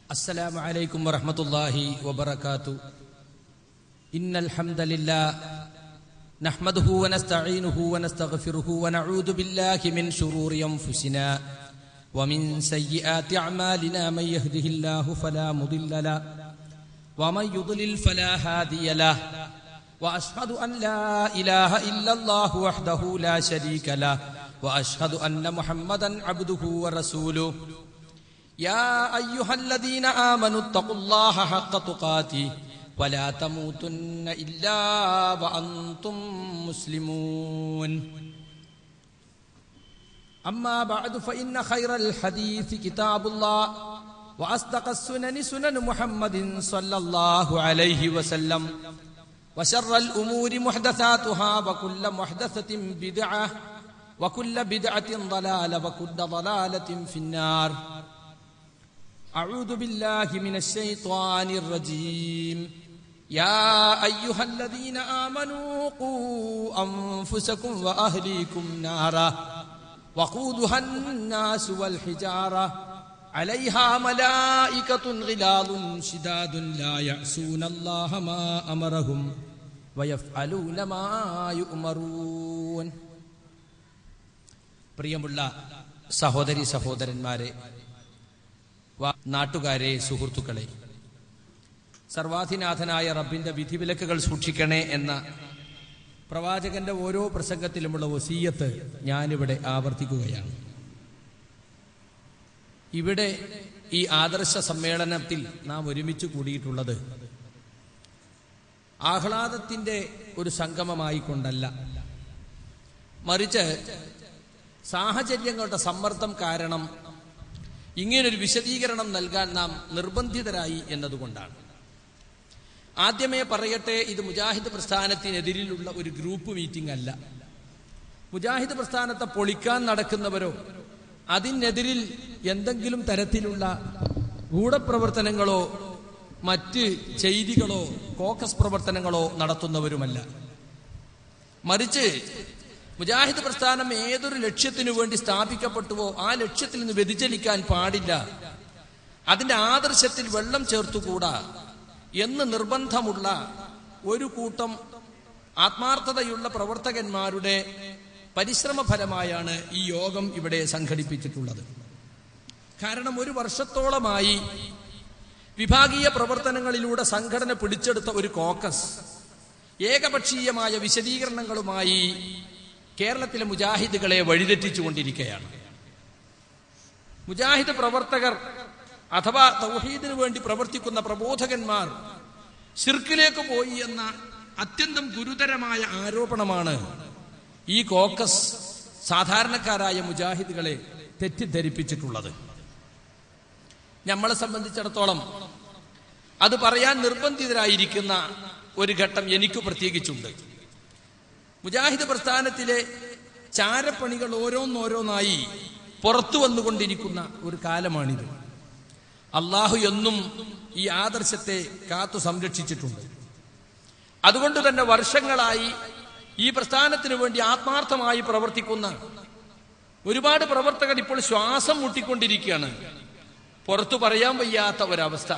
السلام عليكم ورحمة الله وبركاته إن الحمد لله نحمده ونستعينه ونستغفره ونعوذ بالله من شرور أنفسنا ومن سيئات أعمالنا من يهده الله فلا مضل له ومن يضلل فلا هادي له وأشهد أن لا إله إلا الله وحده لا شريك له وأشهد أن محمدا عبده ورسوله يا أيها الذين آمنوا اتقوا الله حق تقاته ولا تموتن إلا وأنتم مسلمون أما بعد فإن خير الحديث كتاب الله وأصدق السنن سنن محمد صلى الله عليه وسلم وشر الأمور محدثاتها وكل محدثة بدعة وكل بدعة ضلالة وكل ضلالة في النار أعوذ بالله من الشيطان الرجيم يا أيها الذين آمنوا قوا أنفسكم وأهليكم نارا وقودها الناس والحجارة عليها ملائكة غلاظ شداد لا يعصون الله ما أمرهم ويفعلون ما يؤمرون പ്രിയമുള്ള സഹോദരി സഹോദരന്മാരെ വാ- നാട്ടുകാരെ സുഹൃത്തുക്കളെ സർവാധിനാഥനായ റബ്ബിന്റെ വിധിവിലക്കുകൾ സൂക്ഷിക്കണേ എന്ന പ്രവാചകന്റെ ഓരോ പ്രസംഗത്തിലുമുള്ള വസീയത്ത് ഞാനിവിടെ ആവർത്തിക്കുകയാണ് ഇവിടെ ഈ ആദർശ സമ്മേളനത്തിൽ നാം ഒരുമിച്ച് കൂടിയിട്ടുള്ളത് ആഹ്ലാദത്തിന്റെ ഒരു സംഗമമായി കൊണ്ടല്ല മറിച്ച് സാഹചര്യങ്ങളുടെ സമ്മർദ്ദം കാരണം ഇങ്ങനൊരു വിശദീകരണം നൽകാൻ നാം നിർബന്ധിതരായി എന്നതുകൊണ്ടാണ് ആദ്യമേ പറയട്ടെ ഇത് മുജാഹിദ് പ്രസ്ഥാനത്തിനെതിരിലുള്ള ഒരു ഗ്രൂപ്പ് മീറ്റിംഗ് അല്ല മുജാഹിദ് പ്രസ്ഥാനത്തെ പൊളിക്കാൻ നടക്കുന്നവരോ അതിനെതിരിൽ എന്തെങ്കിലും തരത്തിലുള്ള ഗൂഢപ്രവർത്തനങ്ങളോ മറ്റ് ചെയ്തികളോ കോക്കസ് പ്രവർത്തനങ്ങളോ നടത്തുന്നവരുമല്ല മറിച്ച് മുജാഹിദ് പ്രസ്ഥാനം ഏതൊരു ലക്ഷ്യത്തിനു വേണ്ടി സ്ഥാപിക്കപ്പെട്ടുവോ ആ ലക്ഷ്യത്തിൽ നിന്ന് വ്യതിചലിക്കാൻ പാടില്ല അതിന്റെ ആദർശത്തിൽ വെള്ളം ചേർത്തുകൂടാ എന്ന് നിർബന്ധമുള്ള ഒരു കൂട്ടം ആത്മാർത്ഥതയുള്ള പ്രവർത്തകന്മാരുടെ പരിശ്രമ ഫലമായാണ് ഈ യോഗം ഇവിടെ സംഘടിപ്പിച്ചിട്ടുള്ളത് കാരണം ഒരു വർഷത്തോളമായി വിഭാഗീയ പ്രവർത്തനങ്ങളിലൂടെ സംഘടന പിടിച്ചെടുത്ത ഒരു കോക്കസ് ഏകപക്ഷീയമായ വിശദീകരണങ്ങളുമായി കേരളത്തിലെ മുജാഹിദുകളെ വഴിതെറ്റിച്ചുകൊണ്ടിരിക്കുകയാണ് മുജാഹിദ് പ്രവർത്തകർ അഥവാ തൗഹീദിനു വേണ്ടി പ്രവർത്തിക്കുന്ന പ്രബോധകന്മാർ ഷിർക്കിലേക്ക് പോയി എന്ന അത്യന്തം ഗുരുതരമായ ആരോപണമാണ് ഈ കോക്കസ് സാധാരണക്കാരായ മുജാഹിദുകളെ തെറ്റിദ്ധരിപ്പിച്ചിട്ടുള്ളത് നമ്മളെ സംബന്ധിച്ചിടത്തോളം അത് പറയാൻ നിർബന്ധിതരായിരിക്കുന്ന ഒരു ഘട്ടം എനിക്ക് പ്രത്യേകിച്ചുണ്ട് മുജാഹിദ് പ്രസ്ഥാനത്തിലെ ചാരപ്പണികൾ ഓരോന്നോരോന്നായി പുറത്തു വന്നുകൊണ്ടിരിക്കുന്ന ഒരു കാലമാണിത് അള്ളാഹു എന്നും ഈ ആദർശത്തെ കാത്തു സംരക്ഷിച്ചിട്ടുണ്ട് അതുകൊണ്ട് തന്നെ വർഷങ്ങളായി ഈ പ്രസ്ഥാനത്തിനു വേണ്ടി ആത്മാർത്ഥമായി പ്രവർത്തിക്കുന്ന ഒരുപാട് പ്രവർത്തകർ ഇപ്പോൾ ശ്വാസം മുട്ടിക്കൊണ്ടിരിക്കുകയാണ് പുറത്തു പറയാൻ വയ്യാത്ത ഒരവസ്ഥ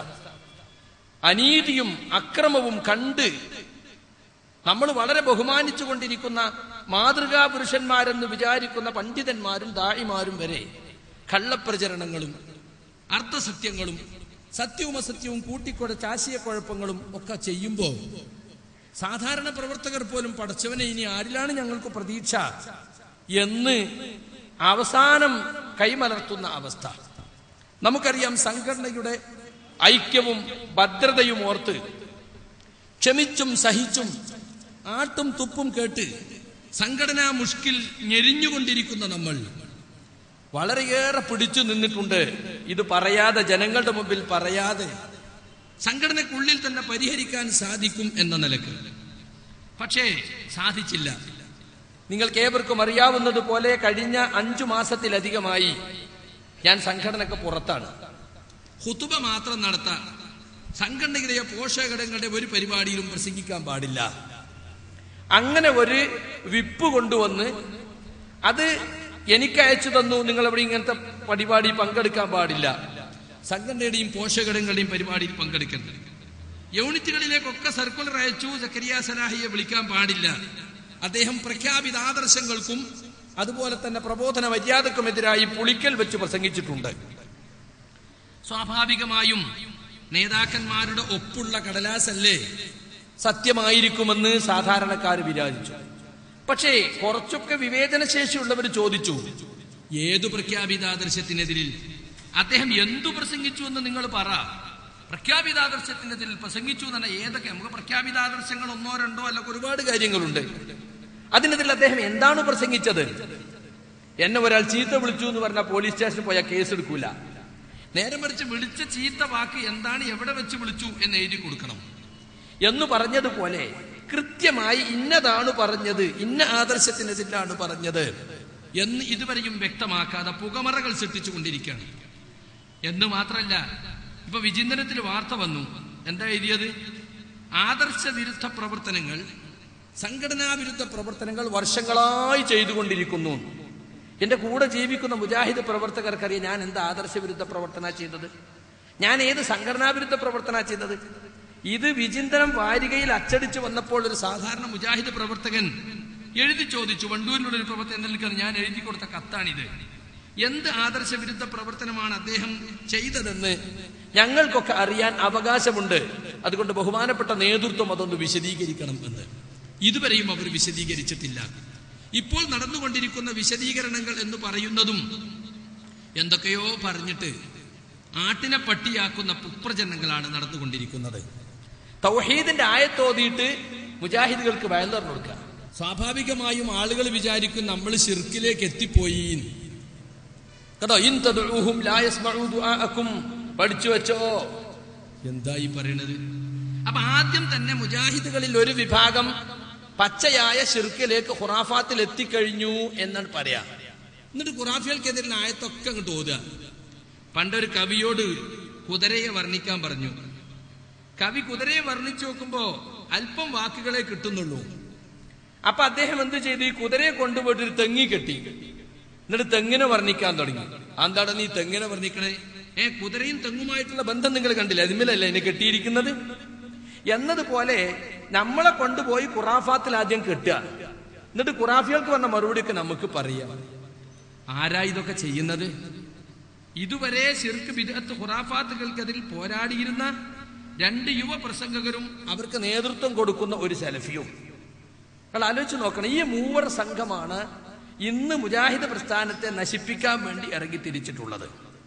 അനീതിയും അക്രമവും കണ്ട് നമ്മൾ വളരെ ബഹുമാനിച്ചു കൊണ്ടിരിക്കുന്ന മാതൃകാ പുരുഷന്മാരെന്ന് വിചാരിക്കുന്ന പണ്ഡിതന്മാരും ദാഴിമാരും വരെ കള്ളപ്രചരണങ്ങളും അർത്ഥസത്യങ്ങളും സത്യവും അസത്യവും കൂട്ടിക്കുഴച്ച ആശയക്കുഴപ്പങ്ങളും ഒക്കെ ചെയ്യുമ്പോൾ സാധാരണ പ്രവർത്തകർ പോലും പടച്ചവനെ ഇനി ആരിലാണ് ഞങ്ങൾക്ക് പ്രതീക്ഷ എന്ന് അവസാനം കൈമലർത്തുന്ന അവസ്ഥ നമുക്കറിയാം സംഘടനയുടെ ഐക്യവും ഭദ്രതയും ഓർത്ത് ക്ഷമിച്ചും സഹിച്ചും ആട്ടും തുപ്പും കേട്ട് സംഘടനാ മുഷ്കിൽ ഞെരിഞ്ഞുകൊണ്ടിരിക്കുന്ന നമ്മൾ വളരെയേറെ പിടിച്ചു നിന്നിട്ടുണ്ട് ഇത് പറയാതെ ജനങ്ങളുടെ മുമ്പിൽ പറയാതെ സംഘടനക്കുള്ളിൽ തന്നെ പരിഹരിക്കാൻ സാധിക്കും എന്ന നിലക്ക് പക്ഷേ സാധിച്ചില്ല നിങ്ങൾക്ക് ഏവർക്കും അറിയാവുന്നത് പോലെ കഴിഞ്ഞ അഞ്ചു മാസത്തിലധികമായി ഞാൻ സംഘടനക്ക് പുറത്താണ് ഹുതുബ മാത്രം നടത്താൻ സംഘടനയുടെ പോഷകടങ്ങളുടെ ഒരു പരിപാടിയിലും പ്രസംഗിക്കാൻ പാടില്ല അങ്ങനെ ഒരു വിപ്പ് കൊണ്ടുവന്ന് അത് എനിക്ക് അയച്ചു തന്നു നിങ്ങൾ എവിടെ ഇങ്ങനത്തെ പരിപാടി പങ്കെടുക്കാൻ പാടില്ല സംഘടനയുടെയും പോഷകങ്ങളുടെയും പരിപാടിയിൽ പങ്കെടുക്കുന്നത് യൂണിറ്റുകളിലേക്കൊക്കെ സർക്കുലർ അയച്ചു ജക്കരിയ സലാഹിയെ വിളിക്കാൻ പാടില്ല അദ്ദേഹം പ്രഖ്യാപിത ആദർശങ്ങൾക്കും അതുപോലെ തന്നെ പ്രബോധന മര്യാദക്കുമെതിരായി പുളിക്കൽ വെച്ച് പ്രസംഗിച്ചിട്ടുണ്ട് സ്വാഭാവികമായും നേതാക്കന്മാരുടെ ഒപ്പുള്ള കടലാസല്ലേ സത്യമായിരിക്കുമെന്ന് സാധാരണക്കാർ വിചാരിച്ചു പക്ഷേ കുറച്ചൊക്കെ വിവേചനശേഷിയുള്ളവർ ചോദിച്ചു ഏതു പ്രഖ്യാപിതാദർശത്തിനെതിരിൽ അദ്ദേഹം എന്തു പ്രസംഗിച്ചു എന്ന് നിങ്ങൾ പറ പ്രഖ്യാപിതാദർശത്തിനെതിരിൽ പ്രസംഗിച്ചു എന്ന് പറഞ്ഞാൽ ഏതൊക്കെ നമുക്ക് പ്രഖ്യാപിതാദർശങ്ങൾ ഒന്നോ രണ്ടോ അല്ല ഒരുപാട് കാര്യങ്ങളുണ്ട് അതിനെതിരിൽ അദ്ദേഹം എന്താണ് പ്രസംഗിച്ചത് എന്നെ ഒരാൾ ചീത്ത വിളിച്ചു എന്ന് പറഞ്ഞാൽ പോലീസ് സ്റ്റേഷനിൽ പോയാൽ കേസ് എടുക്കൂല നേരെ മറിച്ച് വിളിച്ച ചീത്ത വാക്ക് എന്താണ് എവിടെ വെച്ച് വിളിച്ചു എന്ന് എഴുതി കൊടുക്കണം എന്ന് പറഞ്ഞതുപോലെ കൃത്യമായി ഇന്നതാണ് പറഞ്ഞത് ഇന്ന ആദർശത്തിനെതിരാണ് പറഞ്ഞത് എന്ന് ഇതുവരെയും വ്യക്തമാക്കാതെ പുകമറകൾ സൃഷ്ടിച്ചു കൊണ്ടിരിക്കുകയാണ് എന്ന് മാത്രമല്ല ഇപ്പൊ വിചിന്തനത്തിൽ വാർത്ത വന്നു എന്താ എഴുതിയത് ആദർശ വിരുദ്ധ പ്രവർത്തനങ്ങൾ സംഘടനാ വിരുദ്ധ പ്രവർത്തനങ്ങൾ വർഷങ്ങളായി ചെയ്തുകൊണ്ടിരിക്കുന്നു എന്റെ കൂടെ ജീവിക്കുന്ന മുജാഹിദ് പ്രവർത്തകർക്കറിയാം ഞാൻ എന്താ ആദർശ വിരുദ്ധ പ്രവർത്തന ചെയ്തത് ഞാൻ ഏത് സംഘടനാ വിരുദ്ധ പ്രവർത്തന ചെയ്തത് ഇത് വിചിന്തനം വാരികയിൽ അച്ചടിച്ചു വന്നപ്പോൾ ഒരു സാധാരണ മുജാഹിദ് പ്രവർത്തകൻ എഴുതി ചോദിച്ചു വണ്ടൂരിലുള്ള ഒരു പ്രവർത്തകൻ നൽകുന്നത് ഞാൻ എഴുതി കൊടുത്ത കത്താണിത് എന്ത് ആദർശ വിരുദ്ധ പ്രവർത്തനമാണ് അദ്ദേഹം ചെയ്തതെന്ന് ഞങ്ങൾക്കൊക്കെ അറിയാൻ അവകാശമുണ്ട് അതുകൊണ്ട് ബഹുമാനപ്പെട്ട നേതൃത്വം അതൊന്ന് വിശദീകരിക്കണം എന്ന് ഇതുവരെയും അവർ വിശദീകരിച്ചിട്ടില്ല ഇപ്പോൾ നടന്നുകൊണ്ടിരിക്കുന്ന വിശദീകരണങ്ങൾ എന്ന് പറയുന്നതും എന്തൊക്കെയോ പറഞ്ഞിട്ട് ആട്ടിനെ പട്ടിയാക്കുന്ന പുപ്രചരണങ്ങളാണ് നടന്നുകൊണ്ടിരിക്കുന്നത് തൗഹീദിന്റെ ആയത്തോതിയിട്ട് മുജാഹിദുകൾക്ക് വയൽ പറഞ്ഞു കൊടുക്കുക സ്വാഭാവികമായും ആളുകൾ വിചാരിക്കും നമ്മൾ ശിർക്കിലേക്ക് എത്തിപ്പോയി എന്ന്. കേട്ടോ ഇൻ തദ്ഉഹും ലാ യസ്മഉ ദുആഅക്കും പഠിച്ചു വെച്ചോ എന്താ ഈ പറയണത് അപ്പൊ ആദ്യം തന്നെ മുജാഹിദുകളിൽ ഒരു വിഭാഗം പച്ചയായ ഷിർക്കിലേക്ക് ഖുറാഫാത്തിൽ എത്തിക്കഴിഞ്ഞു എന്നാണ് പറയാ എന്നിട്ട് ഖുറാഫികൾക്കെതിരെ ആയത്തൊക്കെ അങ്ങോട്ട് ഓതുക പണ്ടൊരു കവിയോട് കുതിരയെ വർണ്ണിക്കാൻ പറഞ്ഞു കവി കുതിരയെ വർണ്ണിച്ചു നോക്കുമ്പോ അല്പം വാക്കുകളെ കിട്ടുന്നുള്ളൂ അപ്പൊ അദ്ദേഹം എന്ത് ചെയ്തു ഈ കുതിരയെ കൊണ്ടുപോയിട്ട് ഒരു തെങ്ങി കെട്ടി എന്നിട്ട് തെങ്ങിനെ വർണ്ണിക്കാൻ തുടങ്ങി എന്താണ് നീ തെങ്ങിനെ വർണ്ണിക്കണേ ഏ കുതിരയും തെങ്ങുമായിട്ടുള്ള ബന്ധം നിങ്ങൾ കണ്ടില്ല അതിന്മേലല്ലേ എന്നെ കെട്ടിയിരിക്കുന്നത് എന്നതുപോലെ നമ്മളെ കൊണ്ടുപോയി ഖുറാഫാത്തിൽ ആദ്യം കെട്ടുക എന്നിട്ട് ഖുറാഫികൾക്ക് വന്ന മറുപടിയൊക്കെ നമുക്ക് പറയാം ആരാ ഇതൊക്കെ ചെയ്യുന്നത് ഇതുവരെ ശിർക്ക് ബിദഅത്ത് ഖുറാഫാത്തുകൾക്കെതിരിൽ പോരാടിയിരുന്ന രണ്ട് യുവ പ്രസംഗകരും അവർക്ക് നേതൃത്വം കൊടുക്കുന്ന ഒരു സെലഫിയും നിങ്ങൾ ആലോചിച്ച് നോക്കണം ഈ മൂവർ സംഘമാണ് ഇന്ന് മുജാഹിദ് പ്രസ്ഥാനത്തെ നശിപ്പിക്കാൻ വേണ്ടി ഇറങ്ങി തിരിച്ചിട്ടുള്ളത്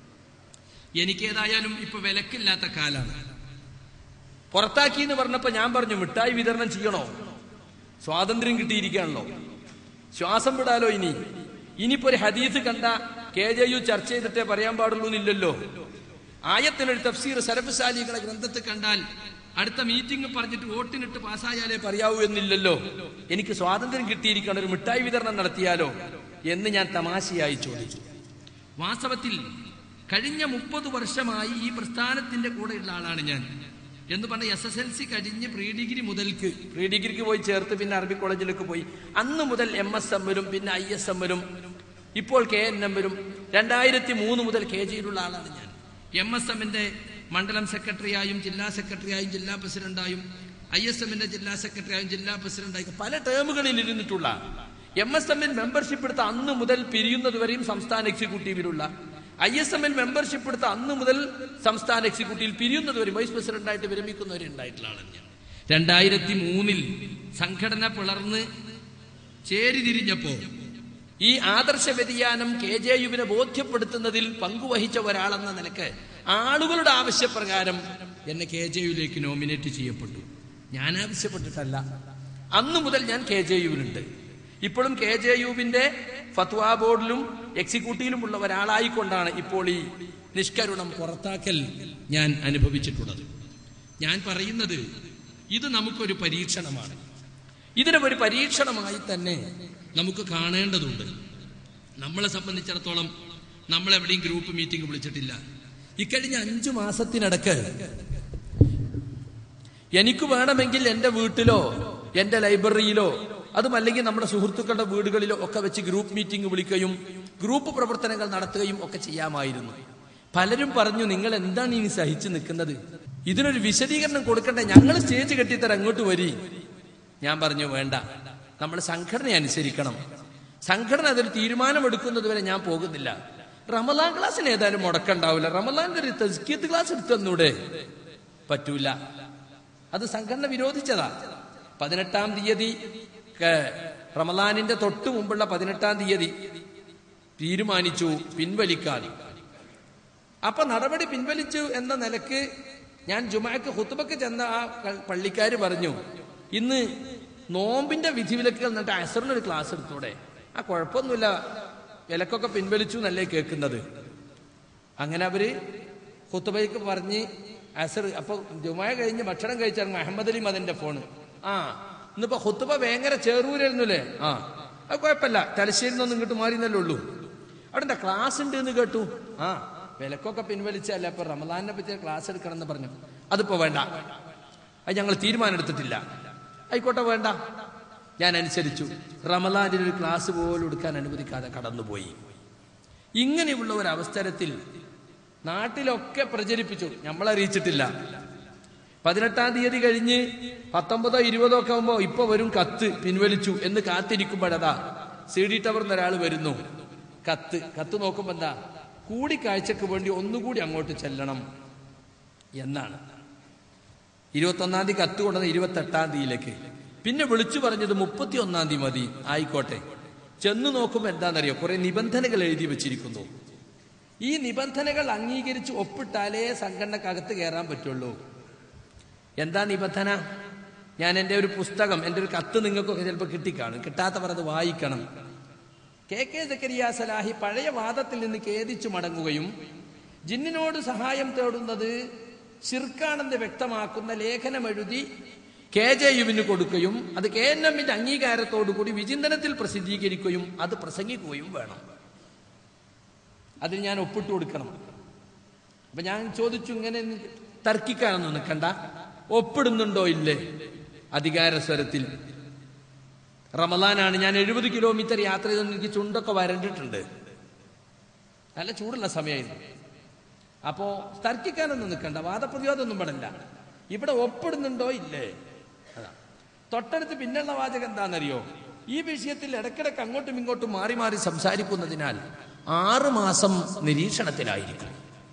എനിക്കേതായാലും ഇപ്പൊ വിലക്കില്ലാത്ത കാലാണ് പുറത്താക്കി എന്ന് പറഞ്ഞപ്പോ ഞാൻ പറഞ്ഞു മിഠായി വിതരണം ചെയ്യണോ സ്വാതന്ത്ര്യം കിട്ടിയിരിക്കുകയാണല്ലോ ശ്വാസം വിടാലോ ഇനി ഇനിയിപ്പോ ഒരു ഹദീസ് കണ്ട കെ ജെ യു ചർച്ച ചെയ്തിട്ടേ പറയാൻ പാടുള്ളൂ എന്നില്ലല്ലോ ആയത്തിനൊരു തഫ്സീർ സരഫുസാലികളെ ഗ്രന്ഥത്തിൽ കണ്ടാൽ അടുത്ത മീറ്റിംഗ് പറഞ്ഞിട്ട് വോട്ടിനിട്ട് പാസ്സായാലേ പറയാവൂ എന്നില്ലല്ലോ എനിക്ക് സ്വാതന്ത്ര്യം കിട്ടിയിരിക്കണം ഒരു മിഠായി വിതരണം നടത്തിയാലോ എന്ന് ഞാൻ തമാശയായി ചോദിച്ചു വാസ്തവത്തിൽ കഴിഞ്ഞ മുപ്പത് വർഷമായി ഈ പ്രസ്ഥാനത്തിന്റെ കൂടെയുള്ള ആളാണ് ഞാൻ എന്ന് പറഞ്ഞ എസ് എസ് എൽ സി കഴിഞ്ഞ് പ്രീ ഡിഗ്രി മുതൽക്ക് പ്രീ ഡിഗ്രിക്ക് പോയി ചേർത്ത് പിന്നെ അറബി കോളേജിലേക്ക് പോയി അന്ന് മുതൽ എം എസ് എമ്മിലും പിന്നെ ഐ എസ് എമ്മിലും ഇപ്പോൾ കെ എൻ എമ്മിലും രണ്ടായിരത്തി മൂന്ന് മുതൽ കെ ജിയിലുള്ള ആളാണ് ഞാൻ എം എസ് എമ്മിന്റെ മണ്ഡലം സെക്രട്ടറിയായും ജില്ലാ സെക്രട്ടറിയായും ജില്ലാ പ്രസിഡന്റായും ഐ എസ് എമ്മിന്റെ ജില്ലാ സെക്രട്ടറിയായും ജില്ലാ പ്രസിഡന്റായും പല ടേമുകളിൽ ഇരുന്നിട്ടുള്ള എം എസ് എമ്മിൽ മെമ്പർഷിപ്പ് എടുത്ത അന്ന് മുതൽ പിരിയുന്നത് വരെയും സംസ്ഥാന എക്സിക്യൂട്ടീവിലുള്ള ഐ എസ് എമ്മിൽ മെമ്പർഷിപ്പ് എടുത്ത അന്ന് മുതൽ സംസ്ഥാന എക്സിക്യൂട്ടീവിൽ പിരിയുന്നത് വരെ വൈസ് പ്രസിഡന്റായിട്ട് വിരമിക്കുന്നവരെ ഉണ്ടായിട്ടുള്ള ആളാണ് ഞാൻ രണ്ടായിരത്തി മൂന്നിൽ സംഘടന പിളർന്ന് ചേരിതിരിഞ്ഞപ്പോ ഈ ആദർശ വ്യതിയാനം കെ ജെ യുവിനെ ബോധ്യപ്പെടുത്തുന്നതിൽ പങ്കുവഹിച്ച ഒരാളെന്ന നിലക്ക് ആളുകളുടെ ആവശ്യപ്രകാരം എന്നെ കെ ജെ യുയിലേക്ക് നോമിനേറ്റ് ചെയ്യപ്പെട്ടു ഞാൻ ആവശ്യപ്പെട്ടിട്ടല്ല അന്നു മുതൽ ഞാൻ കെ ജെ യുവിലുണ്ട് ഇപ്പോഴും കെ ജെ യുവിന്റെ ഫത്വാ ബോർഡിലും എക്സിക്യൂട്ടീവിലുമുള്ള ഒരാളായിക്കൊണ്ടാണ് ഇപ്പോൾ ഈ നിഷ്കരുണം പുറത്താക്കൽ ഞാൻ അനുഭവിച്ചിട്ടുള്ളത് ഞാൻ പറയുന്നത് ഇത് നമുക്കൊരു പരീക്ഷണമാണ് ഇതിനെ ഒരു പരീക്ഷണമായി തന്നെ നമുക്ക് കാണേണ്ടതുണ്ട് നമ്മളെ സംബന്ധിച്ചിടത്തോളം നമ്മൾ എവിടെയും ഗ്രൂപ്പ് മീറ്റിംഗ് വിളിച്ചിട്ടില്ല ഇക്കഴിഞ്ഞ അഞ്ചു മാസത്തിനിടക്ക് എനിക്ക് വേണമെങ്കിൽ എന്റെ വീട്ടിലോ എന്റെ ലൈബ്രറിയിലോ അതുമല്ലെങ്കിൽ നമ്മുടെ സുഹൃത്തുക്കളുടെ വീടുകളിലോ ഒക്കെ വെച്ച് ഗ്രൂപ്പ് മീറ്റിംഗ് വിളിക്കുകയും ഗ്രൂപ്പ് പ്രവർത്തനങ്ങൾ നടത്തുകയും ഒക്കെ ചെയ്യാമായിരുന്നു പലരും പറഞ്ഞു നിങ്ങൾ എന്താണ് ഇനി സഹിച്ചു നിൽക്കുന്നത് ഇതിനൊരു വിശദീകരണം കൊടുക്കണ്ടേ ഞങ്ങൾ സ്റ്റേജ് കെട്ടിത്തരാം അങ്ങോട്ട് വരി ഞാൻ പറഞ്ഞു വേണ്ട നമ്മൾ സംഘടന അനുസരിക്കണം സംഘടന അതിൽ തീരുമാനമെടുക്കുന്നത് വരെ ഞാൻ പോകുന്നില്ല റമലാൻ ക്ലാസ്സിന് ഏതായാലും മുടക്കണ്ടാവില്ല റമലാന്റെ ഒരു തസ്കിയത്ത് ക്ലാസ് എടുത്തന്നൂടെ പറ്റൂല അത് സംഘടന വിരോധിച്ചതാ പതിനെട്ടാം തീയതി ക- റമലാനിന്റെ തൊട്ടു മുമ്പുള്ള പതിനെട്ടാം തീയതി തീരുമാനിച്ചു പിൻവലിക്കാൻ അപ്പൊ നടപടി പിൻവലിച്ചു എന്ന നിലക്ക് ഞാൻ ജുമാക്ക് ഹുത്തുബക്ക് ചെന്ന ആ പള്ളിക്കാർ പറഞ്ഞു ഇന്ന് നോമ്പിന്റെ വിധിവിലക്കുകൾ എന്നിട്ട് അസറിനൊരു ക്ലാസ് എടുത്തൂടെ ആ കുഴപ്പമൊന്നുമില്ല വിലക്കൊക്കെ പിൻവലിച്ചു എന്നല്ലേ കേൾക്കുന്നത് അങ്ങനെ അവര് ഹുത്തുബയ്ക്ക് പറഞ്ഞ് അസർ അപ്പൊ ജുമായ കഴിഞ്ഞ് ഭക്ഷണം കഴിച്ചാൽ അഹമ്മദ് അലി മദന്റെ ഫോണ് ആ ഇന്നിപ്പോ ഹുത്തുബ ഭയങ്കര ചേറൂരായിരുന്നുല്ലേ ആ അത് കുഴപ്പമില്ല തലശ്ശേരി നിന്നൊന്നും ഇങ്ങോട്ട് മാറിയെന്നല്ലേ ഉള്ളൂ അവിടെ എന്താ ക്ലാസ് ഉണ്ട് എന്ന് കേട്ടു ആ വിലക്കൊക്കെ പിൻവലിച്ചല്ല അപ്പൊ റമദാനെ പറ്റിയ ക്ലാസ് എടുക്കണം എന്ന് പറഞ്ഞു അതിപ്പോ വേണ്ട അത് ഞങ്ങൾ തീരുമാനം എടുത്തിട്ടില്ല ആയിക്കോട്ടെ വേണ്ട ഞാൻ അനുസരിച്ചു റമദാനിൽ ഒരു ക്ലാസ് പോലും എടുക്കാൻ അനുവദിക്കാതെ കടന്നുപോയി ഇങ്ങനെയുള്ള ഒരു അവസരത്തിൽ നാട്ടിലൊക്കെ പ്രചരിപ്പിച്ചു നമ്മൾ അറിയിച്ചിട്ടില്ല പതിനെട്ടാം തീയതി കഴിഞ്ഞ് പത്തൊമ്പതോ ഇരുപതോ ഒക്കെ ആകുമ്പോ ഇപ്പൊ വരും കത്ത് പിൻവലിച്ചു എന്ന് കാത്തിരിക്കുമ്പോഴതാ സി ഡി ടവറിന്ന് ഒരാൾ വരുന്നു കത്ത് കത്ത് നോക്കുമ്പോ എന്താ കൂടിക്കാഴ്ചക്ക് വേണ്ടി ഒന്നുകൂടി അങ്ങോട്ട് ചെല്ലണം എന്നാണ് ഇരുപത്തൊന്നാം തീയതി കത്ത് കൊണ്ടുവന്ന് ഇരുപത്തെട്ടാം തീയതിയിലേക്ക് പിന്നെ വിളിച്ചു പറഞ്ഞത് മുപ്പത്തി ഒന്നാം തീയതി മതി ആയിക്കോട്ടെ ചെന്ന് നോക്കുമ്പോൾ എന്താണെന്നറിയോ കുറെ നിബന്ധനകൾ എഴുതി വെച്ചിരിക്കുന്നു ഈ നിബന്ധനകൾ അംഗീകരിച്ച് ഒപ്പിട്ടാലേ സംഘടനക്കകത്ത് കയറാൻ പറ്റുള്ളൂ എന്താ നിബന്ധന ഞാൻ എൻ്റെ ഒരു പുസ്തകം എൻ്റെ ഒരു കത്ത് നിങ്ങൾക്കൊക്കെ ചിലപ്പോൾ കിട്ടിക്കാണും കിട്ടാത്തവർ അത് വായിക്കണം കെ കെ സക്കരിയ സലാഹി പഴയ വാദത്തിൽ നിന്ന് ഖേദിച്ചു മടങ്ങുകയും ജിന്നിനോട് സഹായം തേടുന്നത് ശിർക്കാണെന്ന് വ്യക്തമാക്കുന്ന ലേഖനം എഴുതി കെ ജെ യുവിന് കൊടുക്കുകയും അത് കെ എൻ എമ്മിന്റെ അംഗീകാരത്തോടുകൂടി വിചിന്തനത്തിൽ പ്രസിദ്ധീകരിക്കുകയും അത് പ്രസംഗിക്കുകയും വേണം അതിന് ഞാൻ ഒപ്പിട്ട് കൊടുക്കണം അപ്പൊ ഞാൻ ചോദിച്ചു ഇങ്ങനെ തർക്കിക്കാനൊന്നും നിൽക്കണ്ട ഒപ്പിടുന്നുണ്ടോ ഇല്ലേ അധികാര സ്വരത്തിൽ റമദാനാണ് ഞാൻ എഴുപത് കിലോമീറ്റർ യാത്ര ചെയ്ത് എനിക്ക് ചുണ്ടൊക്കെ വരണ്ടിട്ടുണ്ട് നല്ല ചൂടുള്ള സമയമായിരുന്നു അപ്പോ തർക്കിക്കാനൊന്നും നിൽക്കണ്ട വാദപ്രതിവാദമൊന്നും പെടില്ല ഇവിടെ ഒപ്പിടുന്നുണ്ടോ ഇല്ലേ അതാ തൊട്ടടുത്ത് പിന്നുള്ള വാചകം എന്താണെന്നറിയോ ഈ വിഷയത്തിൽ ഇടയ്ക്കിടയ്ക്ക് അങ്ങോട്ടും ഇങ്ങോട്ടും മാറി മാറി സംസാരിക്കുന്നതിനാൽ ആറ് മാസം നിരീക്ഷണത്തിലായിരിക്കും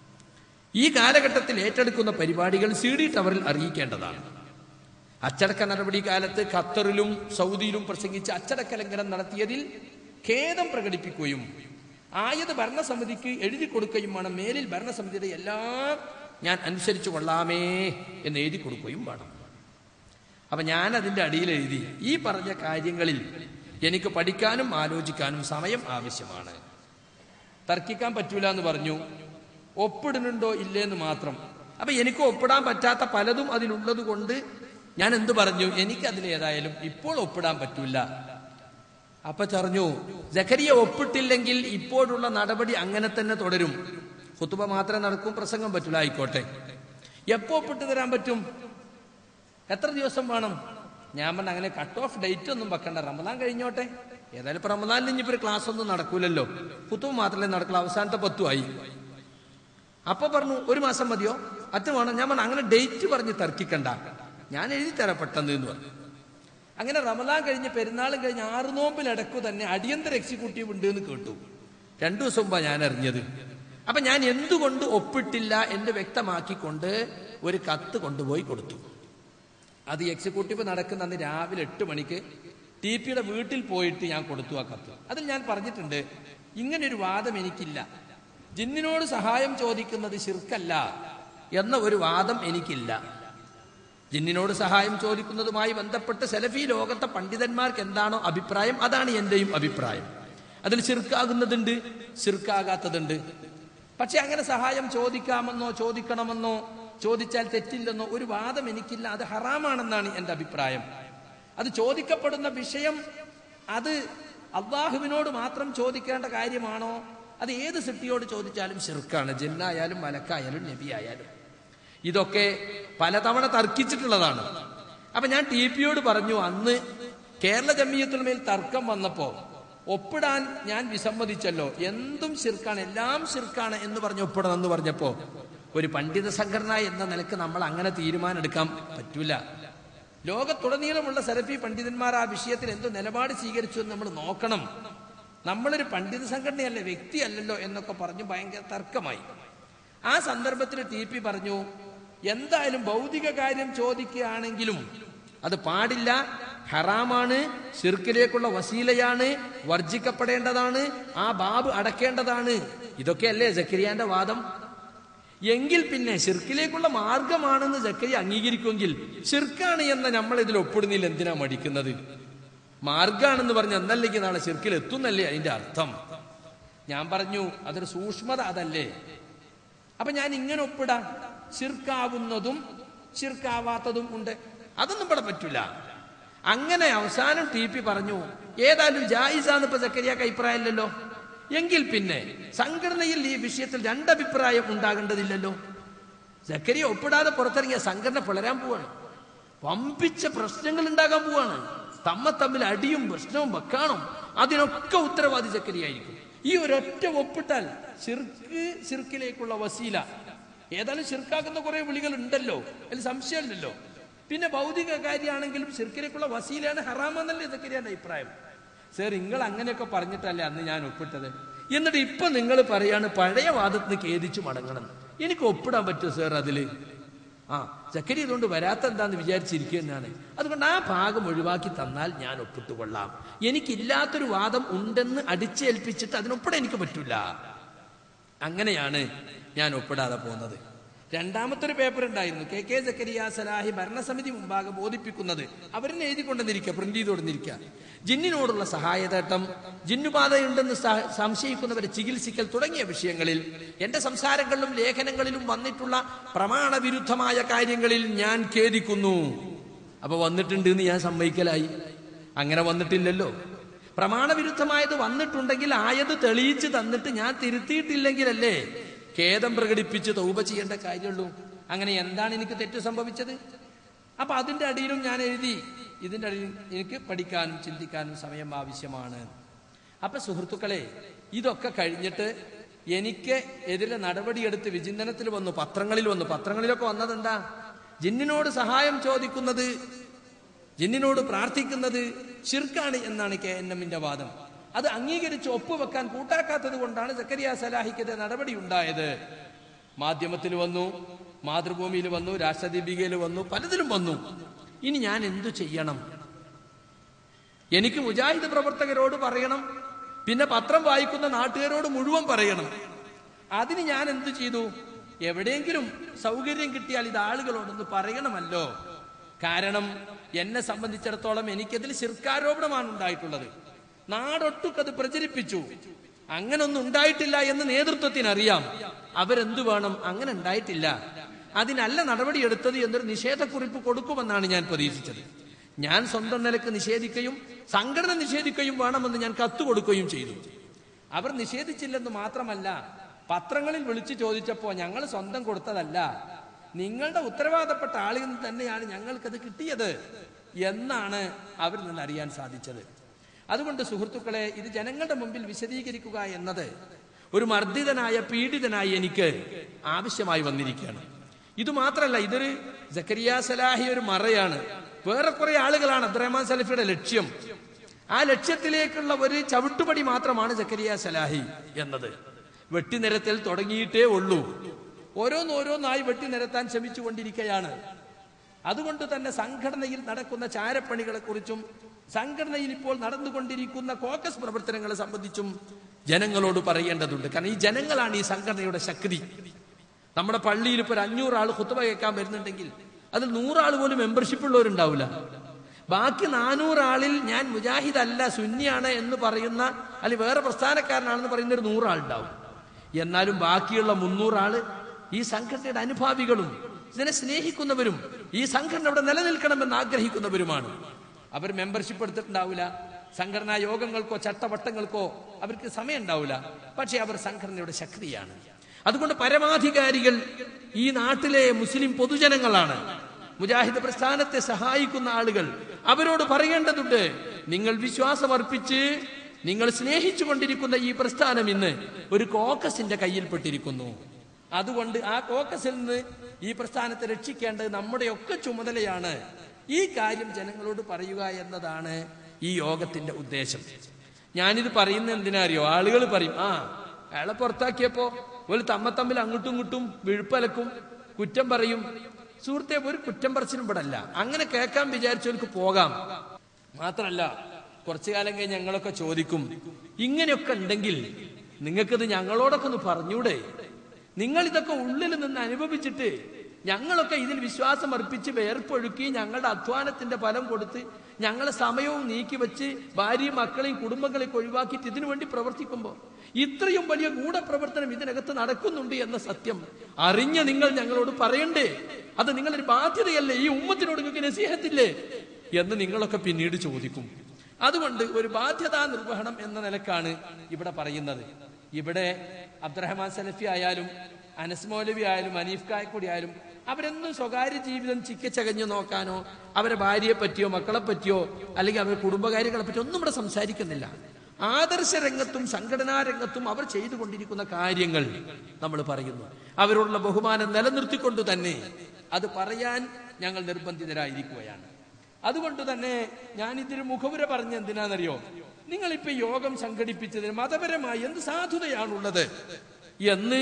ഈ കാലഘട്ടത്തിൽ ഏറ്റെടുക്കുന്ന പരിപാടികൾ സി ഡി ടവറിൽ അറിയിക്കേണ്ടതാണ് അച്ചടക്ക നടപടി കാലത്ത് ഖത്തറിലും സൗദിയിലും പ്രസംഗിച്ച് അച്ചടക്ക ലംഘനം നടത്തിയതിൽ ഖേദം പ്രകടിപ്പിക്കുകയും ആയത് ഭരണസമിതിക്ക് എഴുതി കൊടുക്കുകയും വേണം മേലിൽ ഭരണസമിതിയുടെ എല്ലാം ഞാൻ അനുസരിച്ചു കൊള്ളാമേ എന്ന് എഴുതി കൊടുക്കുകയും വേണം അപ്പൊ ഞാൻ അതിന്റെ അടിയിൽ എഴുതി ഈ പറഞ്ഞ കാര്യങ്ങളിൽ എനിക്ക് പഠിക്കാനും ആലോചിക്കാനും സമയം ആവശ്യമാണ് തർക്കിക്കാൻ പറ്റൂല എന്ന് പറഞ്ഞു ഒപ്പിടുന്നുണ്ടോ ഇല്ലേ എന്ന് മാത്രം അപ്പൊ എനിക്ക് ഒപ്പിടാൻ പറ്റാത്ത പലതും അതിലുള്ളത് കൊണ്ട് ഞാൻ എന്തു പറഞ്ഞു എനിക്ക് അതിലേതായാലും ഇപ്പോൾ ഒപ്പിടാൻ പറ്റൂല അപ്പൊ ചറിഞ്ഞു ജക്കരിയ ഒപ്പിട്ടില്ലെങ്കിൽ ഇപ്പോഴുള്ള നടപടി അങ്ങനെ തന്നെ തുടരും കുത്തുബ മാത്രമേ നടക്കും പ്രസംഗം പറ്റൂല ആയിക്കോട്ടെ എപ്പോ ഒപ്പിട്ട് തരാൻ പറ്റും എത്ര ദിവസം വേണം ഞാൻ പറഞ്ഞ അങ്ങനെ കട്ട് ഓഫ് ഡേറ്റ് ഒന്നും വെക്കണ്ട റമദാൻ കഴിഞ്ഞോട്ടെ ഏതായാലും ഇപ്പൊ റമദാനിൽ ഇനിയിപ്പോ ഒരു ക്ലാസ് ഒന്നും നടക്കൂലല്ലോ കുത്തുബ മാത്രമേ നടക്കുള്ളൂ അവസാനത്തെ പത്തുമായി അപ്പൊ പറഞ്ഞു ഒരു മാസം മതിയോ അറ്റ വേണം ഞാൻ പറഞ്ഞു അങ്ങനെ ഡേറ്റ് പറഞ്ഞ് തർക്കിക്കണ്ട ഞാൻ എഴുതി തരാം പെട്ടെന്ന് എന്ന് പറഞ്ഞു അങ്ങനെ റമദാൻ കഴിഞ്ഞ് പെരുന്നാളും കഴിഞ്ഞ് ആറ് നോമ്പിലടക്കു തന്നെ അടിയന്തര എക്സിക്യൂട്ടീവ് ഉണ്ട് എന്ന് കേട്ടു രണ്ടു ദിവസം മുമ്പാ ഞാൻ അറിഞ്ഞത് അപ്പൊ ഞാൻ എന്തുകൊണ്ട് ഒപ്പിട്ടില്ല എന്ന് വ്യക്തമാക്കിക്കൊണ്ട് ഒരു കത്ത് കൊണ്ടുപോയി കൊടുത്തു അത് എക്സിക്യൂട്ടീവ് നടക്കുന്ന അന്ന് രാവിലെ എട്ട് മണിക്ക് ടി പിയുടെ വീട്ടിൽ പോയിട്ട് ഞാൻ കൊടുത്തു ആ കത്ത് അതിൽ ഞാൻ പറഞ്ഞിട്ടുണ്ട് ഇങ്ങനെ ഒരു വാദം എനിക്കില്ല ജിന്നിനോട് സഹായം ചോദിക്കുന്നത് ശിർക്കല്ല എന്ന ഒരു വാദം എനിക്കില്ല ജിന്നിനോട് സഹായം ചോദിക്കുന്നതുമായി ബന്ധപ്പെട്ട് സെലഫി ലോകത്തെ പണ്ഡിതന്മാർക്ക് എന്താണോ അഭിപ്രായം അതാണ് എന്റെയും അഭിപ്രായം അതിൽ ശിർക്കാകുന്നതുണ്ട് ശിർക്കാകാത്തതുണ്ട് പക്ഷെ അങ്ങനെ സഹായം ചോദിക്കാമെന്നോ ചോദിക്കണമെന്നോ ചോദിച്ചാൽ തെറ്റില്ലെന്നോ ഒരു വാദം എനിക്കില്ല അത് ഹറാമാണെന്നാണ് എന്റെ അഭിപ്രായം അത് ചോദിക്കപ്പെടുന്ന വിഷയം അത് അള്ളാഹുവിനോട് മാത്രം ചോദിക്കേണ്ട കാര്യമാണോ അത് ഏത് സിട്ടിയോട് ചോദിച്ചാലും ഷിർക്കാണ് ജിന്നായാലും മലക്കായാലും നബി ആയാലും ഇതൊക്കെ പലതവണ തർക്കിച്ചിട്ടുള്ളതാണ് അപ്പൊ ഞാൻ ടി പിയോട് പറഞ്ഞു അന്ന് കേരള ജമീയത്തുൽ മേൽ തർക്കം വന്നപ്പോ ഒപ്പിടാൻ ഞാൻ വിസമ്മതിച്ചല്ലോ എന്തും ശിർക്കാണ് എല്ലാം ശിർക്കാണ് എന്ന് പറഞ്ഞ് ഒപ്പിടണം എന്ന് പറഞ്ഞപ്പോ ഒരു പണ്ഡിത സംഘടന എന്ന നിലക്ക് നമ്മൾ അങ്ങനെ തീരുമാനം എടുക്കാൻ പറ്റൂല ലോകത്തുടനീളമുള്ള സലഫി പണ്ഡിതന്മാർ ആ വിഷയത്തിൽ എന്ത് നിലപാട് സ്വീകരിച്ചു എന്ന് നമ്മൾ നോക്കണം നമ്മളൊരു പണ്ഡിത സംഘടനയല്ല വ്യക്തിയല്ലല്ലോ എന്നൊക്കെ പറഞ്ഞു ഭയങ്കര തർക്കമായി ആ സന്ദർഭത്തിൽ ടി പി പറഞ്ഞു എന്തായാലും ഭൗതിക കാര്യം ചോദിക്കുകയാണെങ്കിലും അത് പാടില്ല ഹറാമാണ് ഷിർക്കിലേക്കുള്ള വസീലയാണ് വർജിക്കപ്പെടേണ്ടതാണ് ആ ബാബ് അടക്കേണ്ടതാണ് ഇതൊക്കെയല്ലേ ജക്കരിയാന്റെ വാദം എങ്കിൽ പിന്നെ ഷിർക്കിലേക്കുള്ള മാർഗമാണെന്ന് ജക്കരിയ അംഗീകരിക്കുമെങ്കിൽ ഷിർക്കാണ് എന്ന നമ്മൾ ഇതിൽ ഒപ്പിടുന്നില്ല എന്തിനാ മടിക്കുന്നത് മാർഗാണെന്ന് പറഞ്ഞ് എന്നല്ലെങ്കിൽ നാളെ ഷിർക്കിൽ എത്തുന്നല്ലേ അതിന്റെ അർത്ഥം ഞാൻ പറഞ്ഞു അതൊരു സൂക്ഷ്മത അതല്ലേ അപ്പൊ ഞാൻ ഇങ്ങനെ ഒപ്പിടാം ഷിർക്കാവുന്നതും ഷിർക്കാവാത്തതും ഉണ്ട് അതൊന്നും ഇവിടെ പറ്റൂല അങ്ങനെ അവസാനം ടി പി പറഞ്ഞു ഏതായാലും ജായിസാന്ന് ഇപ്പൊ സക്കരിയാക്ക് അഭിപ്രായമില്ലല്ലോ എങ്കിൽ പിന്നെ സംഘടനയിൽ ഈ വിഷയത്തിൽ രണ്ടഭിപ്രായം ഉണ്ടാകേണ്ടതില്ലല്ലോ സക്കരിയ ഒപ്പിടാതെ പുറത്തിറങ്ങിയ സംഘടന പിളരാൻ പോവാണ് വമ്പിച്ച പ്രശ്നങ്ങൾ ഉണ്ടാകാൻ പോവാണ് തമ്മ തമ്മിൽ അടിയും പ്രശ്നവും വെക്കാണും അതിനൊക്കെ ഉത്തരവാദി സക്കരിയായിരിക്കും ഈ ഒരൊറ്റ ഒപ്പിട്ടാൽ ശിർക്ക് ശിർക്കിലേക്കുള്ള വസീല ഏതായാലും ശിർക്കാക്കുന്ന കുറെ വിളികൾ ഉണ്ടല്ലോ അതിൽ സംശയമില്ലല്ലോ പിന്നെ ഭൗതിക കാര്യമാണെങ്കിലും ശിർക്കിലേക്കുള്ള വസീലാണ് ഹറാമെന്നല്ലേ സക്കരിയാന്റെ അഭിപ്രായം സർ നിങ്ങൾ അങ്ങനെയൊക്കെ പറഞ്ഞിട്ടല്ലേ അന്ന് ഞാൻ ഒപ്പിട്ടത് എന്നിട്ട് ഇപ്പൊ നിങ്ങൾ പറയാണ് പഴയ വാദത്തിന് ഖേദിച്ചു മടങ്ങണം എനിക്ക് ഒപ്പിടാൻ പറ്റുമോ സർ അതില് ആ ചക്കരി ഇതുകൊണ്ട് വരാത്ത എന്താന്ന് വിചാരിച്ചിരിക്കുന്നതാണ് അതുകൊണ്ട് ആ ഭാഗം ഒഴിവാക്കി തന്നാൽ ഞാൻ ഒപ്പിട്ടുകൊള്ളാം എനിക്കില്ലാത്തൊരു വാദം ഉണ്ടെന്ന് അടിച്ചേൽപ്പിച്ചിട്ട് അതിനൊപ്പിടാൻ എനിക്ക് പറ്റൂല അങ്ങനെയാണ് ഞാൻ ഒപ്പിടാതെ പോകുന്നത് രണ്ടാമത്തെ ഒരു പേപ്പർ ഉണ്ടായിരുന്നു കെ കെ ജക്കരിയ സലാഹി ഭരണസമിതി മുമ്പാകെ ബോധിപ്പിക്കുന്നത് അവരെന്നെ എഴുതി കൊണ്ടുവന്നിരിക്കുക പ്രിന്റ് ചെയ്ത് കൊണ്ടുവന്നിരിക്കുക ജിന്നിനോടുള്ള സഹായതേട്ടം ജിന്നുബാധയുണ്ടെന്ന് സ- സംശയിക്കുന്നവരെ ചികിത്സിക്കൽ തുടങ്ങിയ വിഷയങ്ങളിൽ എന്റെ സംസാരങ്ങളിലും ലേഖനങ്ങളിലും വന്നിട്ടുള്ള പ്രമാണവിരുദ്ധമായ കാര്യങ്ങളിൽ ഞാൻ ഖേദിക്കുന്നു അപ്പൊ വന്നിട്ടുണ്ട് എന്ന് ഞാൻ സമ്മതിക്കലായി അങ്ങനെ വന്നിട്ടില്ലല്ലോ പ്രമാണവിരുദ്ധമായത് വന്നിട്ടുണ്ടെങ്കിൽ ആയത് തെളിയിച്ച് തന്നിട്ട് ഞാൻ തിരുത്തിയിട്ടില്ലെങ്കിലല്ലേ ഖേദം പ്രകടിപ്പിച്ച് തൗപ ചെയ്യേണ്ട കാര്യമുള്ളൂ അങ്ങനെ എന്താണ് എനിക്ക് തെറ്റ് സംഭവിച്ചത് അപ്പൊ അതിന്റെ അടിയിലും ഞാൻ എഴുതി ഇതിന്റെ അടിയിൽ എനിക്ക് പഠിക്കാനും ചിന്തിക്കാനും സമയം ആവശ്യമാണ് അപ്പൊ സുഹൃത്തുക്കളെ ഇതൊക്കെ കഴിഞ്ഞിട്ട് എനിക്ക് എതിരെ നടപടിയെടുത്ത് വിചിന്തനത്തിൽ വന്നു പത്രങ്ങളിൽ വന്നു പത്രങ്ങളിലൊക്കെ വന്നത് എന്താ ജിന്നിനോട് സഹായം ചോദിക്കുന്നത് ജിന്നിനോട് പ്രാർത്ഥിക്കുന്നത് ഷിർക്കാണ് എന്നാണ് കെ എൻ എമ്മിന്റെ വാദം അത് അംഗീകരിച്ച് ഒപ്പുവെക്കാൻ കൂട്ടാക്കാത്തത് കൊണ്ടാണ് സക്കരിയ സലാഹിക്കെതിരെ നടപടി ഉണ്ടായത് മാധ്യമത്തിൽ വന്നു മാതൃഭൂമിയിൽ വന്നു രാഷ്ട്രദീപികയിൽ വന്നു പലതിലും വന്നു ഇനി ഞാൻ എന്തു ചെയ്യണം എനിക്ക് മുജാഹിദ് പ്രവർത്തകരോട് പറയണം പിന്നെ പത്രം വായിക്കുന്ന നാട്ടുകാരോട് മുഴുവൻ പറയണം അതിന് ഞാൻ എന്തു ചെയ്തു എവിടെയെങ്കിലും സൗകര്യം കിട്ടിയാൽ ഇത് ആളുകളോടൊന്ന് പറയണമല്ലോ കാരണം എന്നെ സംബന്ധിച്ചിടത്തോളം എനിക്കതിൽ ശിർക്കാരോപണമാണ് ഉണ്ടായിട്ടുള്ളത് നാടൊട്ടുക്കത് പ്രചരിപ്പിച്ചു അങ്ങനൊന്നും ഉണ്ടായിട്ടില്ല എന്ന് നേതൃത്വത്തിന് അറിയാം അവരെന്തു വേണം അങ്ങനെ ഉണ്ടായിട്ടില്ല അതിനല്ല നടപടിയെടുത്തത് എന്നൊരു നിഷേധക്കുറിപ്പ് കൊടുക്കുമെന്നാണ് ഞാൻ പ്രതീക്ഷിച്ചത് ഞാൻ സ്വന്തം നിലക്ക് നിഷേധിക്കുകയും സംഘടന നിഷേധിക്കുകയും വേണമെന്ന് ഞാൻ കത്ത് കൊടുക്കുകയും ചെയ്തു അവർ നിഷേധിച്ചില്ലെന്ന് മാത്രമല്ല പത്രങ്ങളിൽ വിളിച്ചു ചോദിച്ചപ്പോ ഞങ്ങൾ സ്വന്തം കൊടുത്തതല്ല നിങ്ങളുടെ ഉത്തരവാദപ്പെട്ട ആളിൽ നിന്ന് തന്നെയാണ് ഞങ്ങൾക്കത് കിട്ടിയത് എന്നാണ് അവരിൽ നിന്ന് അറിയാൻ സാധിച്ചത് അതുകൊണ്ട് സുഹൃത്തുക്കളെ ഇത് ജനങ്ങളുടെ മുമ്പിൽ വിശദീകരിക്കുക എന്നത് ഒരു മർദ്ദിതനായ പീഡിതനായി എനിക്ക് ആവശ്യമായി വന്നിരിക്കുകയാണ് ഇത് മാത്രമല്ല ഇതൊരു ജക്കരിയ സലാഹി ഒരു മറയാണ് വേറെ കുറെ ആളുകളാണ് അബ്ദുറഹ്മാൻ സലഫിയുടെ ലക്ഷ്യം ആ ലക്ഷ്യത്തിലേക്കുള്ള ഒരു ചവിട്ടുപടി മാത്രമാണ് ജക്കരിയ സലാഹി എന്നത് വെട്ടിനിരത്തിൽ തുടങ്ങിയിട്ടേ ഉള്ളൂ ഓരോന്നോരോന്നായി വെട്ടിനിരത്താൻ ശ്രമിച്ചുകൊണ്ടിരിക്കുകയാണ് അതുകൊണ്ട് തന്നെ സംഘടനയിൽ നടക്കുന്ന ചാരപ്പണികളെ കുറിച്ചും സംഘടനയിൽ ഇപ്പോൾ നടന്നുകൊണ്ടിരിക്കുന്ന കോക്കസ് പ്രവർത്തനങ്ങളെ സംബന്ധിച്ചും ജനങ്ങളോട് പറയേണ്ടതുണ്ട് കാരണം ഈ ജനങ്ങളാണ് ഈ സംഘടനയുടെ ശക്തി നമ്മുടെ പള്ളിയിൽ ഇപ്പോൾ ഒരു അഞ്ഞൂറ് ആൾ കുത്തുവ കേൾക്കാൻ വരുന്നുണ്ടെങ്കിൽ അതിൽ നൂറാൾ പോലും മെമ്പർഷിപ്പ് ഉള്ളവരുണ്ടാവില്ല ബാക്കി നാനൂറ് ആളിൽ ഞാൻ മുജാഹിദ് അല്ല സുന്നിയാണ് എന്ന് പറയുന്ന അല്ലെങ്കിൽ വേറെ പ്രസ്ഥാനക്കാരനാണെന്ന് പറയുന്ന ഒരു നൂറാളുണ്ടാവും എന്നാലും ബാക്കിയുള്ള മുന്നൂറാള് ഈ സംഘടനയുടെ അനുഭാവികളും ഇതിനെ സ്നേഹിക്കുന്നവരും ഈ സംഘടന ഇവിടെ നിലനിൽക്കണമെന്ന് ആഗ്രഹിക്കുന്നവരുമാണ് അവർ മെമ്പർഷിപ്പ് എടുത്തിട്ടുണ്ടാവില്ല സംഘടനാ യോഗങ്ങൾക്കോ ചട്ടവട്ടങ്ങൾക്കോ അവർക്ക് സമയം ഉണ്ടാവില്ല പക്ഷെ അവർ സംഘടനയുടെ ശക്തിയാണ് അതുകൊണ്ട് പരമാധികാരികൾ ഈ നാട്ടിലെ മുസ്ലിം പൊതുജനങ്ങളാണ് മുജാഹിദ് പ്രസ്ഥാനത്തെ സഹായിക്കുന്ന ആളുകൾ അവരോട് പറയേണ്ടതുണ്ട് നിങ്ങൾ വിശ്വാസമർപ്പിച്ച് നിങ്ങൾ സ്നേഹിച്ചു കൊണ്ടിരിക്കുന്ന ഈ പ്രസ്ഥാനം ഇന്ന് ഒരു കോക്കസിന്റെ കയ്യിൽപ്പെട്ടിരിക്കുന്നു അതുകൊണ്ട് ആ കോക്കസിൽ നിന്ന് ഈ പ്രസ്ഥാനത്തെ രക്ഷിക്കേണ്ടത് നമ്മുടെയൊക്കെ ചുമതലയാണ് ഈ കാര്യം ജനങ്ങളോട് പറയുക എന്നതാണ് ഈ യോഗത്തിന്റെ ഉദ്ദേശം ഞാനിത് പറയുന്ന എന്തിനാ അറിയോ ആളുകൾ പറയും ആ അയാളെ പുറത്താക്കിയപ്പോ ഒരു തമ്മ തമ്മിൽ അങ്ങോട്ടും ഇങ്ങോട്ടും വിഴുപ്പലക്കും കുറ്റം പറയും സുഹൃത്തെ ഒരു കുറ്റം പറച്ചിലും പെടല്ല അങ്ങനെ കേൾക്കാൻ വിചാരിച്ചവർക്ക് പോകാം മാത്രല്ല കുറച്ചു കാലം കഴിഞ്ഞ് ഞങ്ങളൊക്കെ ചോദിക്കും ഇങ്ങനെയൊക്കെ ഉണ്ടെങ്കിൽ നിങ്ങൾക്കിത് ഞങ്ങളോടൊക്കെ ഒന്ന് പറഞ്ഞൂടെ നിങ്ങൾ ഇതൊക്കെ ഉള്ളിൽ നിന്ന് അനുഭവിച്ചിട്ട് ഞങ്ങളൊക്കെ ഇതിൽ വിശ്വാസം അർപ്പിച്ച് വേർപ്പൊഴുക്കി ഞങ്ങളുടെ അധ്വാനത്തിന്റെ ഫലം കൊടുത്ത് ഞങ്ങളെ സമയവും നീക്കി വെച്ച് ഭാര്യയും മക്കളെയും കുടുംബങ്ങളെയൊക്കെ ഒഴിവാക്കിയിട്ട് ഇതിനു വേണ്ടി പ്രവർത്തിക്കുമ്പോൾ ഇത്രയും വലിയ ഗൂഢപ്രവർത്തനം ഇതിനകത്ത് നടക്കുന്നുണ്ട് എന്ന സത്യം അറിഞ്ഞ നിങ്ങൾ ഞങ്ങളോട് പറയണ്ടേ അത് നിങ്ങളൊരു ബാധ്യതയല്ലേ ഈ ഉമ്മത്തിനോട് നിങ്ങൾക്ക് നസീഹത്തില്ലേ എന്ന് നിങ്ങളൊക്കെ പിന്നീട് ചോദിക്കും അതുകൊണ്ട് ഒരു ബാധ്യതാ നിർവഹണം എന്ന നിലക്കാണ് ഇവിടെ പറയുന്നത് ഇവിടെ അബ്ദുറഹ്മാൻ സലഫി ആയാലും അനസ് മൗലവി ആയാലും അനീഫ് കായക്കൂടി ആയാലും അവരെന്നും സ്വകാര്യ ജീവിതം ചിക്കച്ചകഞ്ഞു നോക്കാനോ അവരെ ഭാര്യയെ പറ്റിയോ മക്കളെ പറ്റിയോ അല്ലെങ്കിൽ അവരുടെ കുടുംബകാര്യങ്ങളെ പറ്റിയോ ഒന്നും ഇവിടെ സംസാരിക്കുന്നില്ല ആദർശ രംഗത്തും സംഘടനാ രംഗത്തും അവർ ചെയ്തുകൊണ്ടിരിക്കുന്ന കാര്യങ്ങൾ നമ്മൾ പറയുന്നു അവരോടുള്ള ബഹുമാനം നിലനിർത്തിക്കൊണ്ട് തന്നെ അത് പറയാൻ ഞങ്ങൾ നിർബന്ധിതരായിരിക്കുകയാണ് അതുകൊണ്ട് തന്നെ ഞാൻ ഇതിന് മുഖവുര പറഞ്ഞ എന്തിനാണെന്നറിയോ നിങ്ങളിപ്പോ യോഗം സംഘടിപ്പിച്ചതിന് മതപരമായി എന്ത് സാധുതയാണുള്ളത് എന്ന്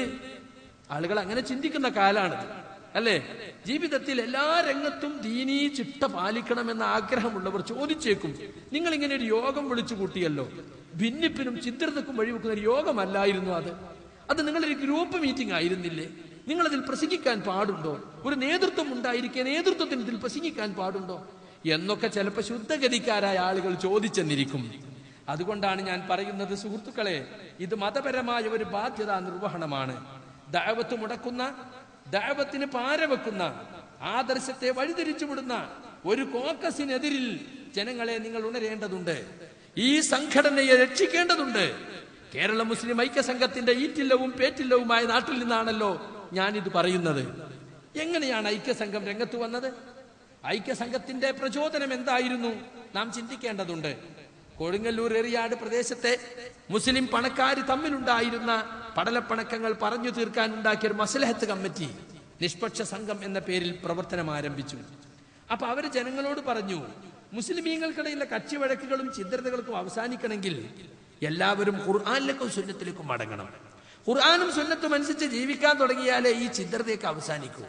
ആളുകൾ അങ്ങനെ ചിന്തിക്കുന്ന കാലാണ് അല്ലേ ജീവിതത്തിൽ എല്ലാ രംഗത്തും ദീനീ ചിട്ട പാലിക്കണമെന്ന ആഗ്രഹമുള്ളവർ ചോദിച്ചേക്കും നിങ്ങൾ ഇങ്ങനെ ഒരു യോഗം വിളിച്ചു കൂട്ടിയല്ലോ ഭിന്നിപ്പിനും ചിത്രതക്കും വഴിവെക്കുന്ന ഒരു യോഗമല്ലായിരുന്നു അത് അത് നിങ്ങളൊരു ഗ്രൂപ്പ് മീറ്റിംഗ് ആയിരുന്നില്ലേ നിങ്ങൾ അതിൽ പ്രസംഗിക്കാൻ പാടുണ്ടോ ഒരു നേതൃത്വം ഉണ്ടായിരിക്കെ നേതൃത്വത്തിന് ഇതിൽ പ്രസംഗിക്കാൻ പാടുണ്ടോ എന്നൊക്കെ ചിലപ്പോൾ ശുദ്ധഗതിക്കാരായ ആളുകൾ ചോദിച്ചെന്നിരിക്കും അതുകൊണ്ടാണ് ഞാൻ പറയുന്നത് സുഹൃത്തുക്കളെ ഇത് മതപരമായ ഒരു ബാധ്യതാ നിർവഹണമാണ് ദാവത്ത് മുടക്കുന്ന ദാവത്തിന് പാരവെക്കുന്ന ആദർശത്തെ വഴിതിരിച്ചു വിടുന്ന ഒരു കോക്കസിനെതിരിൽ ജനങ്ങളെ നിങ്ങൾ ഉണരേണ്ടതുണ്ട് ഈ സംഘടനയെ രക്ഷിക്കേണ്ടതുണ്ട് കേരള മുസ്ലിം ഐക്യസംഘത്തിന്റെ ഈറ്റില്ലവും പേറ്റില്ലവുമായ നാട്ടിൽ നിന്നാണല്ലോ ഞാനിത് പറയുന്നത് എങ്ങനെയാണ് ഐക്യസംഘം രംഗത്ത് വന്നത് ഐക്യസംഘത്തിന്റെ പ്രചോദനം എന്തായിരുന്നു നാം ചിന്തിക്കേണ്ടതുണ്ട് കൊടുങ്ങല്ലൂർ എറിയാട് പ്രദേശത്തെ മുസ്ലിം പണക്കാർ തമ്മിലുണ്ടായിരുന്ന പടലപ്പണക്കങ്ങൾ പറഞ്ഞു തീർക്കാൻ ഉണ്ടാക്കിയ ഒരു മസലഹത്ത് കമ്മിറ്റി നിഷ്പക്ഷ സംഘം എന്ന പേരിൽ പ്രവർത്തനം ആരംഭിച്ചു അപ്പൊ അവര് ജനങ്ങളോട് പറഞ്ഞു മുസ്ലിമീങ്ങൾക്കിടയിലെ കച്ചിവഴക്കുകളും ചിദ്രതകൾക്കും അവസാനിക്കണമെങ്കിൽ എല്ലാവരും ഖുർആാനിലേക്കും സുന്നത്തിലേക്കും മടങ്ങണം ഖുർആാനും സുന്നത്തും അനുസരിച്ച് ജീവിക്കാൻ തുടങ്ങിയാലേ ഈ ചിദ്രതയൊക്കെ അവസാനിക്കൂ